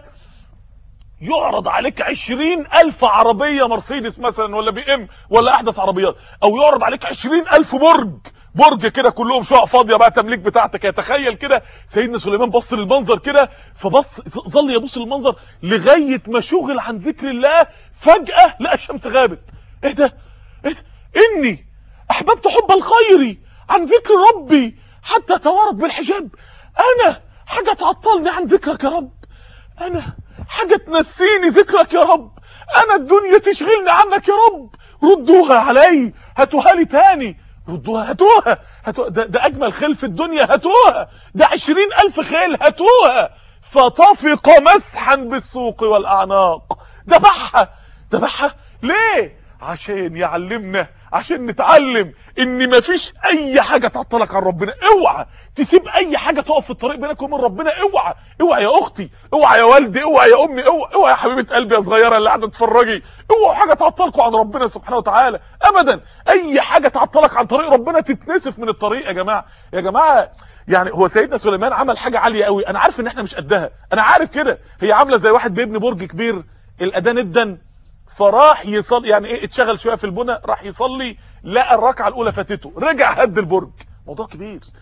يعرض عليك عشرين الف عربية مرسيدس مثلا ولا بي ام ولا احدث عربيات او يعرض عليك عشرين الف برج برج كده كلهم شقق فاضيه بقى تمليك بتاعتك يتخيل كده سيدنا سليمان بص للمنظر كده فبص ظل يبص للمنظر لغايه ما شغل عن ذكر الله فجاه لقى الشمس غابت ايه ده ايه ده اني احببت حب الخير عن ذكر ربي حتى توارد بالحجاب انا حاجه تعطلني عن ذكرك يا رب انا حاجة تنسيني ذكرك يا رب انا الدنيا تشغلني عنك يا رب ردوها علي هاتوها لي تاني ردوها هاتوها هاتوها ده, ده اجمل خيل في الدنيا هاتوها ده عشرين الف خيل هاتوها فطفق مسحا بالسوق والاعناق ذبحها ذبحها ليه عشان يعلمنا عشان نتعلم ان مفيش اي حاجة تعطلك عن ربنا اوعى تسيب اي حاجة تقف في الطريق بينك وبين ربنا اوعى اوعى يا اختي اوعى يا والدي اوعى يا امي اوعى, اوعى يا حبيبة قلبي يا صغيرة اللي قاعدة تتفرجي اوعى حاجة تعطلكم عن ربنا سبحانه وتعالى ابدا اي حاجة تعطلك عن طريق ربنا تتنسف من الطريق يا جماعة يا جماعة يعني هو سيدنا سليمان عمل حاجة عالية قوي انا عارف ان احنا مش قدها انا عارف كده هي عاملة زي واحد بيبني برج كبير الاذان ادن فراح يصلي يعني ايه اتشغل شويه في البنى راح يصلي لقى الركعه الاولى فاتته رجع هد البرج موضوع كبير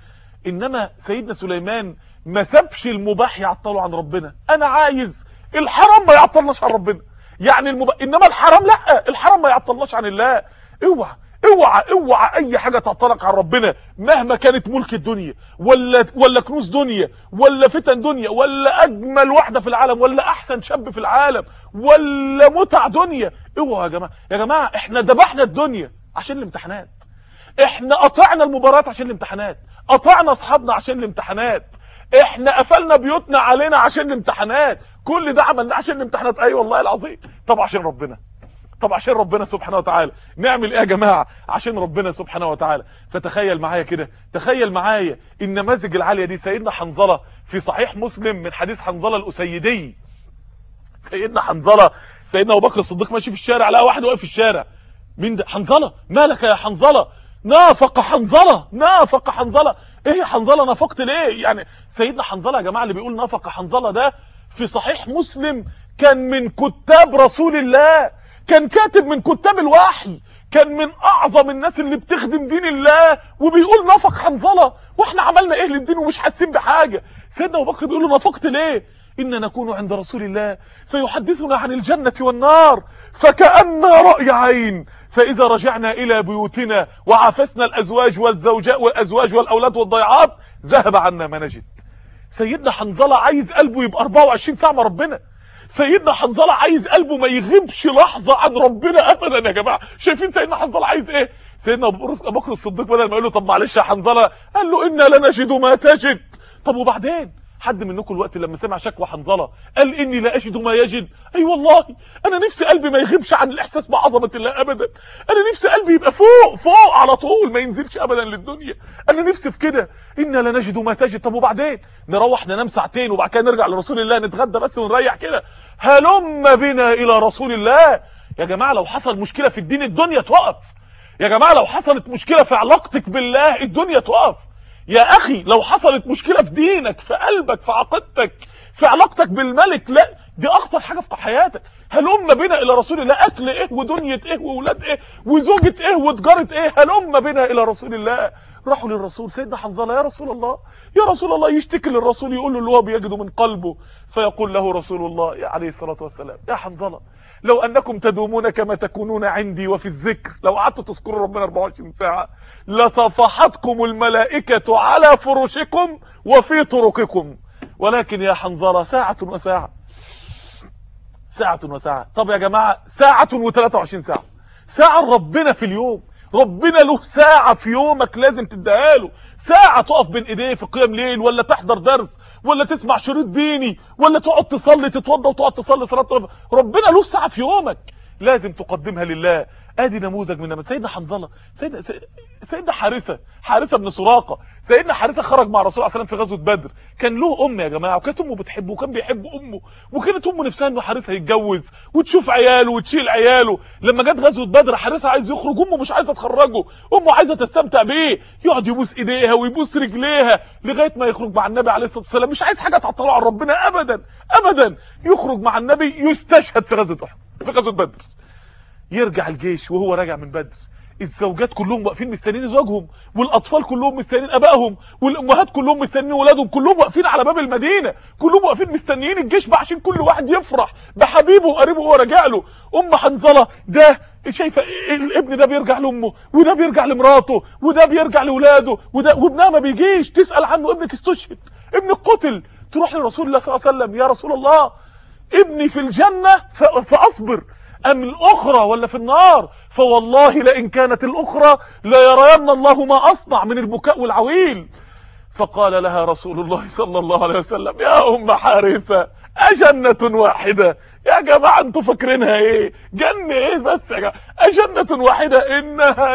انما سيدنا سليمان ما سابش المباح يعطله عن ربنا انا عايز الحرام ما يعطلناش عن ربنا يعني المباح انما الحرام لا الحرام ما يعطلناش عن الله اوعى اوعى اوعى اي حاجه تعطلك عن ربنا مهما كانت ملك الدنيا ولا ولا كنوز دنيا ولا فتن دنيا ولا اجمل واحده في العالم ولا احسن شاب في العالم ولا متع دنيا اوعى يا جماعه يا جماعه احنا ذبحنا الدنيا عشان الامتحانات احنا قطعنا المباريات عشان الامتحانات قطعنا اصحابنا عشان الامتحانات احنا قفلنا بيوتنا علينا عشان الامتحانات كل ده عملناه عشان الامتحانات اي أيوة والله العظيم طب عشان ربنا طب عشان ربنا سبحانه وتعالى نعمل ايه يا جماعه عشان ربنا سبحانه وتعالى فتخيل معايا كده تخيل معايا النماذج العاليه دي سيدنا حنظله في صحيح مسلم من حديث حنظله الاسيدي سيدنا حنظله سيدنا ابو بكر الصديق ماشي في الشارع لقى واحد واقف في الشارع مين ده حنظله مالك يا حنظله نافق حنظله نافق حنظله ايه يا حنظله نافقت ليه يعني سيدنا حنظله يا جماعه اللي بيقول نافق حنظله ده في صحيح مسلم كان من كتاب رسول الله كان كاتب من كتاب الوحي كان من اعظم الناس اللي بتخدم دين الله وبيقول نافق حنظله واحنا عملنا ايه للدين ومش حاسين بحاجه سيدنا ابو بكر بيقول له نافقت ليه إن نكون عند رسول الله فيحدثنا عن الجنة والنار فكأن رأي عين فإذا رجعنا إلى بيوتنا وعافسنا الأزواج والزوجاء والأزواج والأولاد والضيعات ذهب عنا ما نجد سيدنا حنظلة عايز قلبه يبقى 24 ساعة مع ربنا سيدنا حنظلة عايز قلبه ما يغيبش لحظة عن ربنا أبدا يا جماعة شايفين سيدنا حنظلة عايز إيه سيدنا أبو بكر الصديق بدل ما يقول له طب معلش يا حنظلة قال له إنا لنجد ما تجد طب وبعدين حد منكم الوقت لما سمع شكوى حنظله قال اني لا اجد ما يجد اي أيوة والله انا نفسي قلبي ما يغيبش عن الاحساس بعظمه الله ابدا انا نفسي قلبي يبقى فوق فوق على طول ما ينزلش ابدا للدنيا انا نفسي في كده انا لا نجد ما تجد طب وبعدين نروح ننام ساعتين وبعد كده نرجع لرسول الله نتغدى بس ونريح كده هلم بنا الى رسول الله يا جماعه لو حصل مشكله في الدين الدنيا توقف يا جماعه لو حصلت مشكله في علاقتك بالله الدنيا توقف يا اخي لو حصلت مشكلة في دينك في قلبك في عقيدتك في علاقتك بالملك لا دي اخطر حاجة في حياتك هلم بنا الى رسول الله اكل ايه ودنيا ايه واولاد ايه وزوجة ايه وتجارة ايه هلم بنا الى رسول الله راحوا للرسول سيدنا حنظله يا رسول الله يا رسول الله يشتكي للرسول يقول له اللي هو بيجده من قلبه فيقول له رسول الله عليه الصلاة والسلام يا حنظله لو انكم تدومون كما تكونون عندي وفي الذكر لو قعدتوا تذكروا ربنا 24 ساعة لصفحتكم الملائكة على فرشكم وفي طرقكم ولكن يا حنظلة ساعة وساعة ساعة وساعة طب يا جماعة ساعة و23 ساعة ساعة ربنا في اليوم ربنا له ساعة في يومك لازم تديها له ساعة تقف بين ايديه في قيام ليل ولا تحضر درس ولا تسمع شريط ديني ولا تقعد تصلي تتوضى وتقعد تصلي صلاة ربنا له ساعة في يومك لازم تقدمها لله ادي نموذج من نماذج سيدنا حنظله سيدنا سيدنا حارثه حارثه بن سراقه سيدنا حارثه خرج مع الرسول صلى الله عليه وسلم في غزوه بدر كان له ام يا جماعه وكانت امه بتحبه وكان بيحب امه وكانت امه نفسها انه حارثه يتجوز وتشوف عياله وتشيل عياله لما جت غزوه بدر حارثه عايز يخرج امه مش عايزه تخرجه امه عايزه تستمتع بيه يقعد يبوس ايديها ويبوس رجليها لغايه ما يخرج مع النبي عليه الصلاه والسلام مش عايز حاجه تعطله عن ربنا ابدا ابدا يخرج مع النبي يستشهد في غزوه احد في غزوه بدر يرجع الجيش وهو راجع من بدر الزوجات كلهم واقفين مستنيين زوجهم والاطفال كلهم مستنيين ابائهم والامهات كلهم مستنيين ولادهم كلهم واقفين على باب المدينه كلهم واقفين مستنيين الجيش بقى عشان كل واحد يفرح بحبيبه وقريبه وهو راجع له ام حنظله ده شايفه الابن ده بيرجع لامه وده بيرجع لمراته وده بيرجع لاولاده وده وابنها ما بيجيش تسال عنه ابنك استشهد ابنك قتل تروح لرسول الله صلى الله عليه وسلم يا رسول الله ابني في الجنه فاصبر أم الأخرى ولا في النار فوالله لئن كانت الأخرى ليرين الله ما أصنع من البكاء والعويل فقال لها رسول الله صلى الله عليه وسلم يا أم حارثة أجنة واحدة يا جماعة انتوا فاكرينها ايه جنة ايه بس يا جماعة أجنة واحدة إنها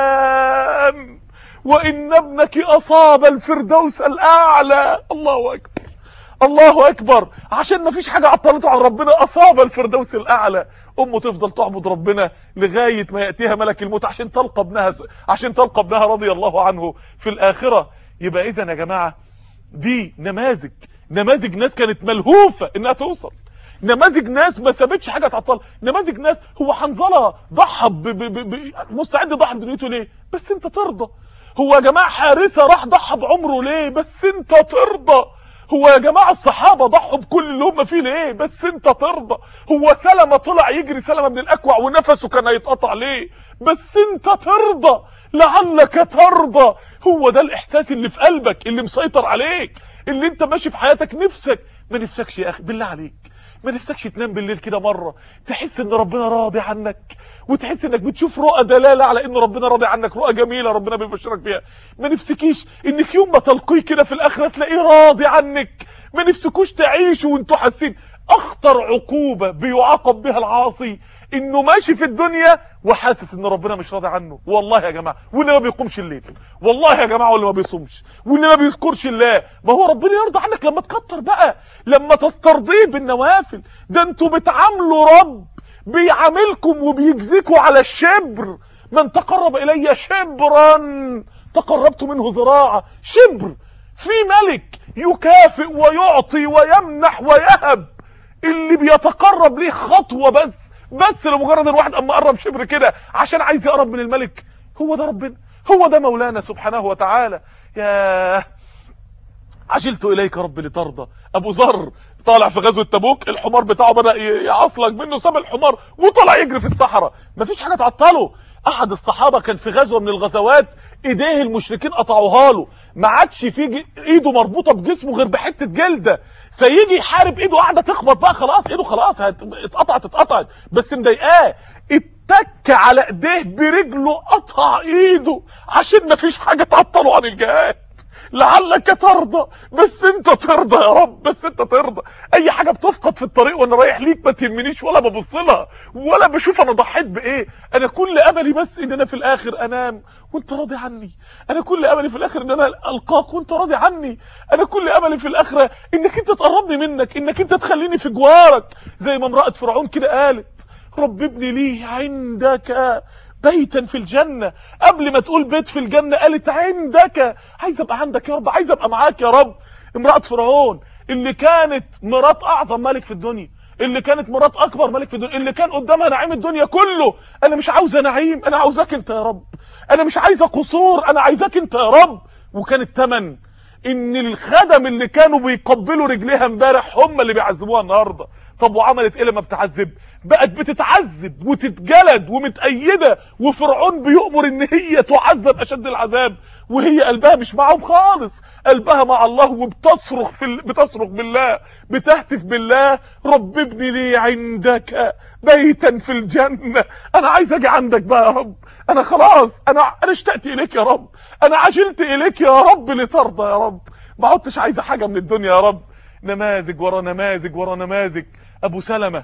جنان وإن ابنك أصاب الفردوس الأعلى الله أكبر الله اكبر عشان ما فيش حاجه عطلته عن ربنا اصاب الفردوس الاعلى امه تفضل تعبد ربنا لغايه ما ياتيها ملك الموت عشان تلقى ابنها عشان تلقى ابنها رضي الله عنه في الاخره يبقى اذا يا جماعه دي نماذج نماذج ناس كانت ملهوفه انها توصل نماذج ناس ما سابتش حاجه تعطل نماذج ناس هو حنظله ضحى مستعد يضحي بدنيته ليه بس انت ترضى هو يا جماعه حارثه راح ضحى بعمره ليه بس انت ترضى هو يا جماعه الصحابه ضحوا بكل اللي هم فيه ليه بس انت ترضى هو سلمة طلع يجري سلمة من الاكوع ونفسه كان هيتقطع ليه بس انت ترضى لعلك ترضى هو ده الاحساس اللي في قلبك اللي مسيطر عليك اللي انت ماشي في حياتك نفسك ما نفسكش يا اخي بالله عليك ما نفسكش تنام بالليل كده مره تحس ان ربنا راضي عنك وتحس انك بتشوف رؤى دلاله على ان ربنا راضي عنك رؤى جميله ربنا بيبشرك بيها ما نفسكيش انك يوم ما تلقيه كده في الاخره تلاقيه راضي عنك ما نفسكوش تعيشوا وانتوا حاسين اخطر عقوبه بيعاقب بها العاصي انه ماشي في الدنيا وحاسس ان ربنا مش راضي عنه والله يا جماعه واللي ما بيقومش الليل والله يا جماعه واللي ما بيصومش واللي ما بيذكرش الله ما هو ربنا يرضى عنك لما تكتر بقى لما تسترضيه بالنوافل ده انتوا بتعاملوا رب بيعاملكم وبيجزيكوا على الشبر من تقرب الي شبرا تقربت منه ذراعا شبر في ملك يكافئ ويعطي ويمنح ويهب اللي بيتقرب ليه خطوه بس بس لمجرد الواحد اما قرب شبر كده عشان عايز يقرب من الملك هو ده ربنا هو ده مولانا سبحانه وتعالى يا عجلت اليك رب لترضى ابو ذر طالع في غزوه تبوك الحمار بتاعه بدا يعصلك منه ساب الحمار وطلع يجري في الصحراء مفيش حاجه تعطله احد الصحابه كان في غزوه من الغزوات ايديه المشركين قطعوها له ما عادش في ايده مربوطه بجسمه غير بحته جلده فيجي يحارب ايده قاعده تخبط بقى خلاص ايده خلاص اتقطعت اتقطعت بس مضايقاه اتك على ايديه برجله قطع ايده عشان ما فيش حاجه تعطله عن الجهاد لعلك ترضى بس انت ترضى يا رب بس انت ترضى اي حاجه بتفقد في الطريق وانا رايح ليك ما تهمنيش ولا ببص لها ولا بشوف انا ضحيت بايه انا كل املي بس ان انا في الاخر انام وانت راضي عني انا كل املي في الاخر ان انا القاك وانت راضي عني انا كل املي في الاخره انك انت تقربني منك انك انت تخليني في جوارك زي ما امراه فرعون كده قالت رب ابني لي عندك بيتا في الجنة قبل ما تقول بيت في الجنة قالت عندك عايز ابقى عندك يا رب عايز ابقى معاك يا رب امرأة فرعون اللي كانت مرات اعظم ملك في الدنيا اللي كانت مرات اكبر ملك في الدنيا اللي كان قدامها نعيم الدنيا كله انا مش عاوزه نعيم انا عاوزاك انت يا رب انا مش عايزه قصور انا عايزاك انت يا رب وكان الثمن ان الخدم اللي كانوا بيقبلوا رجليها امبارح هم اللي بيعذبوها النهارده طب وعملت ايه لما بتعذب بقت بتتعذب وتتجلد ومتأيدة وفرعون بيؤمر ان هي تعذب اشد العذاب وهي قلبها مش معاهم خالص قلبها مع الله وبتصرخ في ال... بتصرخ بالله بتهتف بالله رب ابني لي عندك بيتا في الجنة انا عايز اجي عندك بقى يا رب انا خلاص انا انا اشتقت اليك يا رب انا عجلت اليك يا رب لترضى يا رب ما عدتش عايزه حاجه من الدنيا يا رب نماذج ورا نماذج ورا نماذج ابو سلمة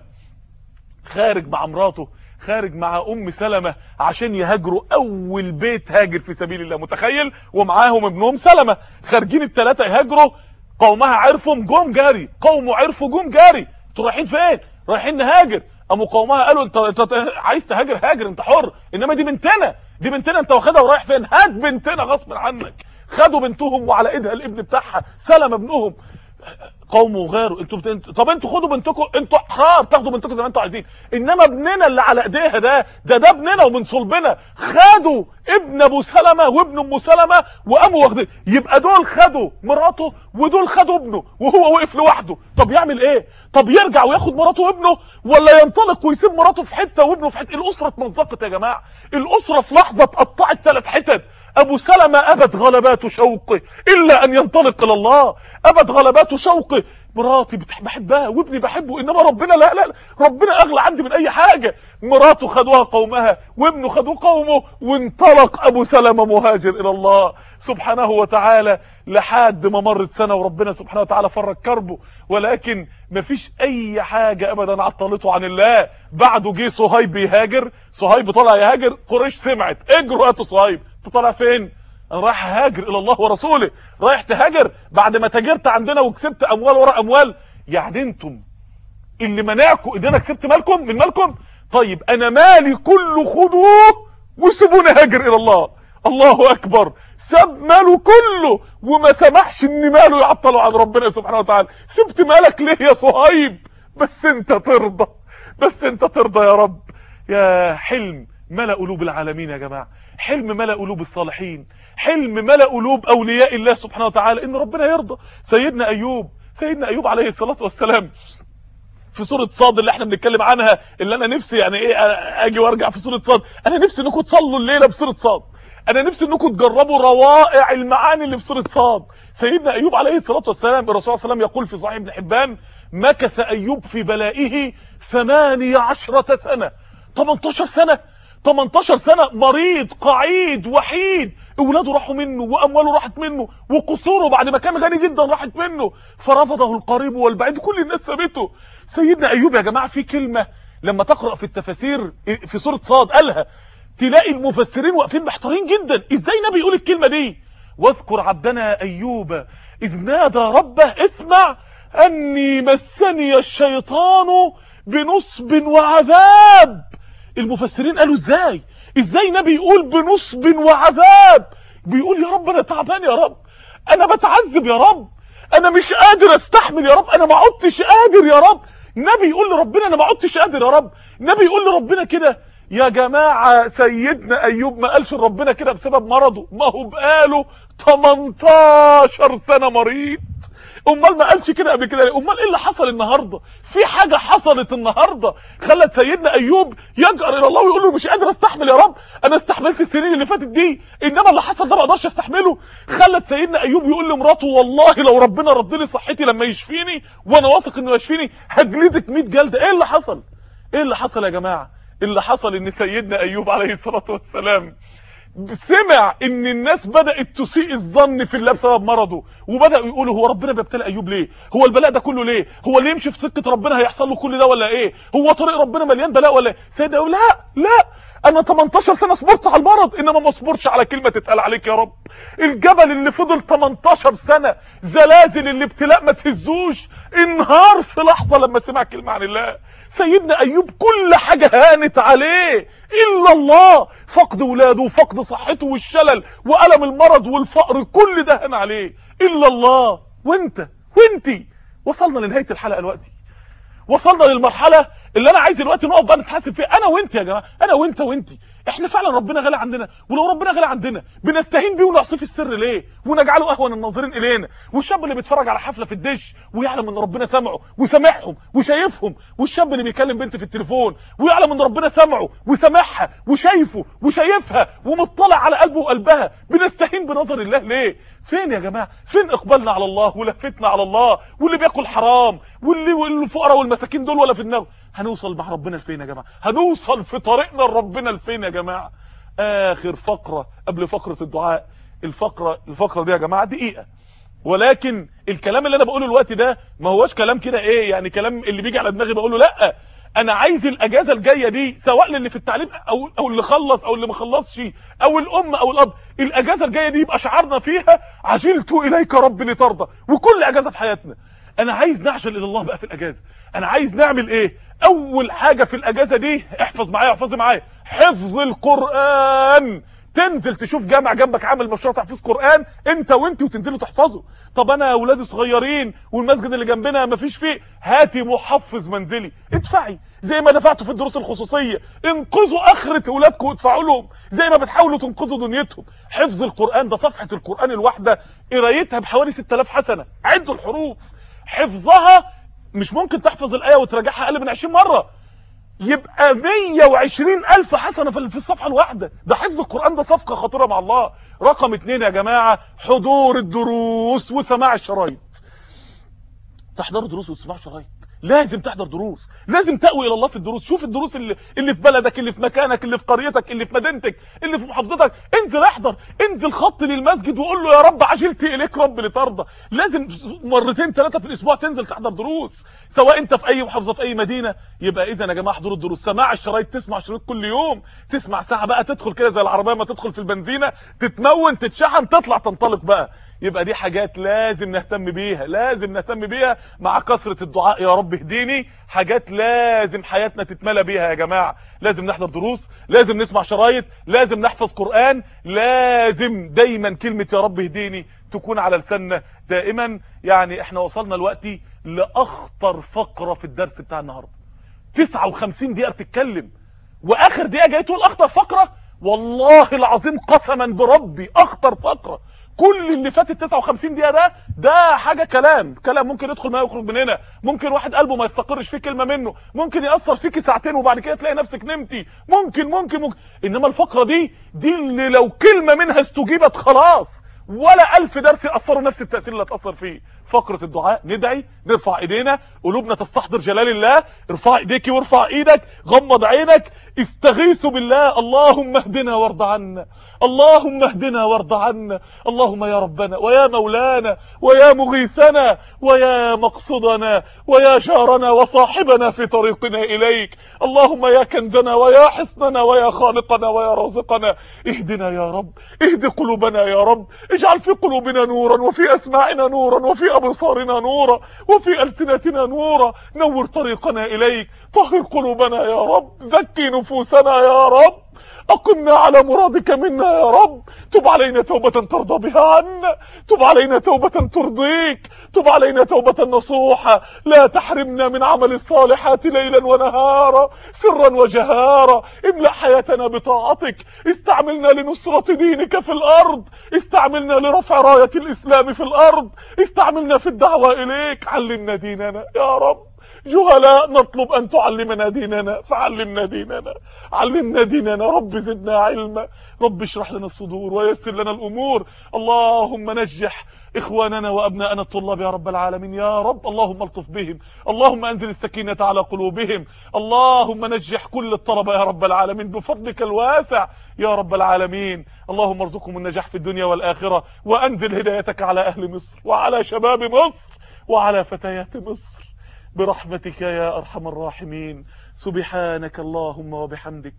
خارج مع مراته خارج مع ام سلمة عشان يهاجروا اول بيت هاجر في سبيل الله متخيل ومعاهم ابنهم سلمة خارجين الثلاثه يهاجروا قومها عرفوا جم جاري قومه عرفوا جم جاري انتوا رايحين فين رايحين نهاجر قاموا قومها قالوا انت, انت عايز تهاجر هاجر انت حر انما دي بنتنا دي بنتنا انت واخدها ورايح فين هات بنتنا غصب عنك خدوا بنتهم وعلى ايدها الابن بتاعها سلم ابنهم قوموا وغيروا انتوا بت... طب انتوا خدوا بنتكم انتوا احرار تاخدوا بنتكم زي ما انتوا عايزين انما ابننا اللي على ايديها ده ده ده ابننا ومن صلبنا خدوا ابن ابو سلمة وابن ام سلمة وقاموا واخدين يبقى دول خدوا مراته ودول خدوا ابنه وهو وقف لوحده طب يعمل ايه طب يرجع وياخد مراته وابنه ولا ينطلق ويسيب مراته في حته وابنه في حته الاسره اتمزقت يا جماعه الاسره في لحظه اتقطعت ثلاث حتت ابو سلمة ابد غلبات شوقه الا ان ينطلق الى الله ابد غلبات شوقه مراتي بحبها وابني بحبه انما ربنا لا لا ربنا اغلى عندي من اي حاجة مراته خدوها قومها وابنه خدوه قومه وانطلق ابو سلمة مهاجر الى الله سبحانه وتعالى لحد ما مرت سنة وربنا سبحانه وتعالى فرج كربه ولكن مفيش اي حاجة ابدا عطلته عن الله بعده جه صهيب يهاجر صهيب طلع يهاجر قريش سمعت اجروا هاتوا صهيب انت طالع فين انا رايح هاجر الى الله ورسوله رايح تهاجر بعد ما تاجرت عندنا وكسبت اموال ورا اموال يعني انتم اللي منعكم ان انا كسبت مالكم من مالكم طيب انا مالي كله خدوه وسيبوني هاجر الى الله الله اكبر ساب ماله كله وما سمحش ان ماله يعطله عن ربنا سبحانه وتعالى سبت مالك ليه يا صهيب بس انت ترضى بس انت ترضى يا رب يا حلم ملأ قلوب العالمين يا جماعة حلم ملأ قلوب الصالحين حلم ملأ قلوب أولياء الله سبحانه وتعالى إن ربنا يرضى سيدنا أيوب سيدنا أيوب عليه الصلاة والسلام في سورة صاد اللي احنا بنتكلم عنها اللي انا نفسي يعني ايه اجي وارجع في سورة صاد انا نفسي انكم تصلوا الليلة بسورة صاد انا نفسي انكم تجربوا روائع المعاني اللي في سورة صاد سيدنا ايوب عليه الصلاة والسلام الرسول صلى الله عليه وسلم يقول في صحيح ابن حبان مكث ايوب في بلائه ثمانية عشرة سنة 18 سنة 18 سنة مريض قعيد وحيد اولاده راحوا منه وامواله راحت منه وقصوره بعد ما كان غني جدا راحت منه فرفضه القريب والبعيد كل الناس سابته سيدنا ايوب يا جماعة في كلمة لما تقرأ في التفاسير في سورة صاد قالها تلاقي المفسرين واقفين محتارين جدا ازاي نبي يقول الكلمة دي واذكر عبدنا ايوب اذ نادى ربه اسمع اني مسني الشيطان بنصب وعذاب المفسرين قالوا ازاي ازاي نبي يقول بنصب وعذاب بيقول يا رب انا تعبان يا رب انا بتعذب يا رب انا مش قادر استحمل يا رب انا ما عدتش قادر يا رب نبي يقول لربنا انا ما عدتش قادر يا رب نبي يقول لربنا كده يا جماعة سيدنا ايوب ما قالش لربنا كده بسبب مرضه ما هو بقاله 18 سنة مريض امال ما قالش كده قبل كده امال ايه اللي حصل النهارده في حاجه حصلت النهارده خلت سيدنا ايوب يجأر الى الله ويقول له مش قادر استحمل يا رب انا استحملت السنين اللي فاتت دي انما اللي حصل ده ما اقدرش استحمله خلت سيدنا ايوب يقول لمراته والله لو ربنا رد لي صحتي لما يشفيني وانا واثق انه يشفيني هجلدك 100 جلده ايه اللي حصل ايه اللي حصل يا جماعه اللي حصل ان سيدنا ايوب عليه الصلاه والسلام سمع ان الناس بدأت تسيء الظن في الله بسبب مرضه وبدأوا يقولوا هو ربنا بيبتلي ايوب ليه هو البلاء ده كله ليه هو اللي يمشي في سكة ربنا هيحصل له كل ده ولا ايه هو طريق ربنا مليان بلاء ولا ايه سيدنا يقول لا لا انا 18 سنة صبرت على المرض انما ما صبرتش على كلمة تتقال عليك يا رب الجبل اللي فضل 18 سنة زلازل الابتلاء ما تهزوش انهار في لحظة لما سمع كلمة عن الله سيدنا ايوب كل حاجة هانت عليه الا الله فقد ولاده وفقد صحته والشلل والم المرض والفقر كل ده هان عليه الا الله وانت وانتي وصلنا لنهاية الحلقة دلوقتي وصلنا للمرحلة اللي انا عايز دلوقتي نقف بقى نتحاسب فيها انا وانت يا جماعه انا وانت وانتي احنا فعلا ربنا غالي عندنا ولو ربنا غالي عندنا بنستهين بيه ونعصيه في السر ليه ونجعله اهون الناظرين الينا والشاب اللي بيتفرج على حفله في الدش ويعلم ان ربنا سامعه وسامعهم وشايفهم والشاب اللي بيكلم بنت في التليفون ويعلم ان ربنا سامعه وسامعها وشايفه وشايفها ومطلع على قلبه وقلبها بنستهين بنظر الله ليه فين يا جماعه فين اقبالنا على الله ولفتنا على الله واللي بياكل حرام واللي والفقراء والمساكين دول ولا في دماغه هنوصل مع ربنا لفين يا جماعه هنوصل في طريقنا لربنا لفين يا جماعه اخر فقره قبل فقره الدعاء الفقره الفقره دي يا جماعه دقيقه ولكن الكلام اللي انا بقوله الوقت ده ما هوش كلام كده ايه يعني كلام اللي بيجي على دماغي بقوله لا انا عايز الاجازه الجايه دي سواء للي في التعليم او او اللي خلص او اللي ما خلصش او الام او الاب الاجازه الجايه دي يبقى شعارنا فيها عجلت اليك رب لترضى وكل اجازه في حياتنا انا عايز نعجل الى الله بقى في الاجازه انا عايز نعمل ايه اول حاجه في الاجازه دي احفظ معايا احفظي معايا حفظ القران تنزل تشوف جامع جنبك عامل مشروع تحفيظ قران انت وانت وتنزلوا تحفظوا طب انا اولادي صغيرين والمسجد اللي جنبنا مفيش فيه هاتي محفظ منزلي ادفعي زي ما دفعتوا في الدروس الخصوصيه انقذوا اخره اولادكم وادفعوا لهم زي ما بتحاولوا تنقذوا دنيتهم حفظ القران ده صفحه القران الواحده قرايتها بحوالي 6000 حسنه عدوا الحروف حفظها مش ممكن تحفظ الايه وتراجعها اقل من 20 مره يبقى 120 الف حسنه في الصفحه الواحده ده حفظ القران ده صفقه خطيره مع الله رقم اتنين يا جماعه حضور الدروس وسماع الشرايط تحضروا دروس وتسمعوا شرايط لازم تحضر دروس لازم تقوي الى الله في الدروس شوف الدروس اللي اللي في بلدك اللي في مكانك اللي في قريتك اللي في مدينتك اللي في محافظتك انزل احضر انزل خط للمسجد وقول له يا رب عجلت اليك رب لترضى لازم مرتين ثلاثه في الاسبوع تنزل تحضر دروس سواء انت في اي محافظه في اي مدينه يبقى اذا يا جماعه احضروا الدروس سماع الشرايط تسمع شريط كل يوم تسمع ساعه بقى تدخل كده زي العربيه ما تدخل في البنزينه تتمون تتشحن تطلع تنطلق بقى يبقى دي حاجات لازم نهتم بيها لازم نهتم بيها مع كثرة الدعاء يا رب اهديني حاجات لازم حياتنا تتملى بيها يا جماعة لازم نحضر دروس لازم نسمع شرايط لازم نحفظ قرآن لازم دايما كلمة يا رب اهديني تكون على لساننا دائما يعني احنا وصلنا دلوقتي لاخطر فقرة في الدرس بتاع النهاردة 59 دقيقة بتتكلم واخر دقيقه جاي تقول اخطر فقره والله العظيم قسما بربي اخطر فقره كل اللي فات ال 59 دقيقه ده ده حاجه كلام كلام ممكن يدخل ما يخرج من هنا ممكن واحد قلبه ما يستقرش فيه كلمه منه ممكن ياثر فيكي ساعتين وبعد كده تلاقي نفسك نمتي ممكن ممكن ممكن انما الفقره دي دي اللي لو كلمه منها استجيبت خلاص ولا ألف درس يأثروا نفس التأثير اللي هتأثر فيه فقرة الدعاء ندعي نرفع ايدينا قلوبنا تستحضر جلال الله ارفع ايديك وارفع ايدك غمض عينك استغيثوا بالله اللهم اهدنا وارض عنا اللهم اهدنا وارض عنا اللهم يا ربنا ويا مولانا ويا مغيثنا ويا مقصدنا ويا جارنا وصاحبنا في طريقنا إليك اللهم يا كنزنا ويا حصننا ويا خالقنا ويا رازقنا اهدنا يا رب اهد قلوبنا يا رب اجعل في قلوبنا نورا وفي أسماعنا نورا وفي أبصارنا نورا وفي ألسنتنا نورا نور طريقنا إليك طهر قلوبنا يا رب زكي نفوسنا يا رب أقمنا على مرادك منا يا رب تب علينا توبة ترضى بها عنا تب علينا توبة ترضيك تب علينا توبة نصوحة لا تحرمنا من عمل الصالحات ليلا ونهارا سرا وجهارا املأ حياتنا بطاعتك استعملنا لنصرة دينك في الأرض استعملنا لرفع راية الإسلام في الأرض استعملنا في الدعوة إليك علمنا ديننا يا رب جهلاء نطلب أن تعلمنا ديننا فعلمنا ديننا علمنا ديننا رب زدنا علما رب اشرح لنا الصدور ويسر لنا الأمور اللهم نجح إخواننا وأبناءنا الطلاب يا رب العالمين يا رب اللهم الطف بهم اللهم أنزل السكينة على قلوبهم اللهم نجح كل الطلبة يا رب العالمين بفضلك الواسع يا رب العالمين اللهم ارزقهم النجاح في الدنيا والآخرة وأنزل هدايتك على أهل مصر وعلى شباب مصر وعلى فتيات مصر برحمتك يا أرحم الراحمين سبحانك اللهم وبحمدك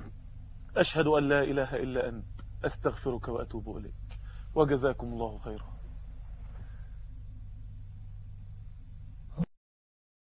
أشهد أن لا إله إلا أنت أستغفرك وأتوب إليك وجزاكم الله خيرا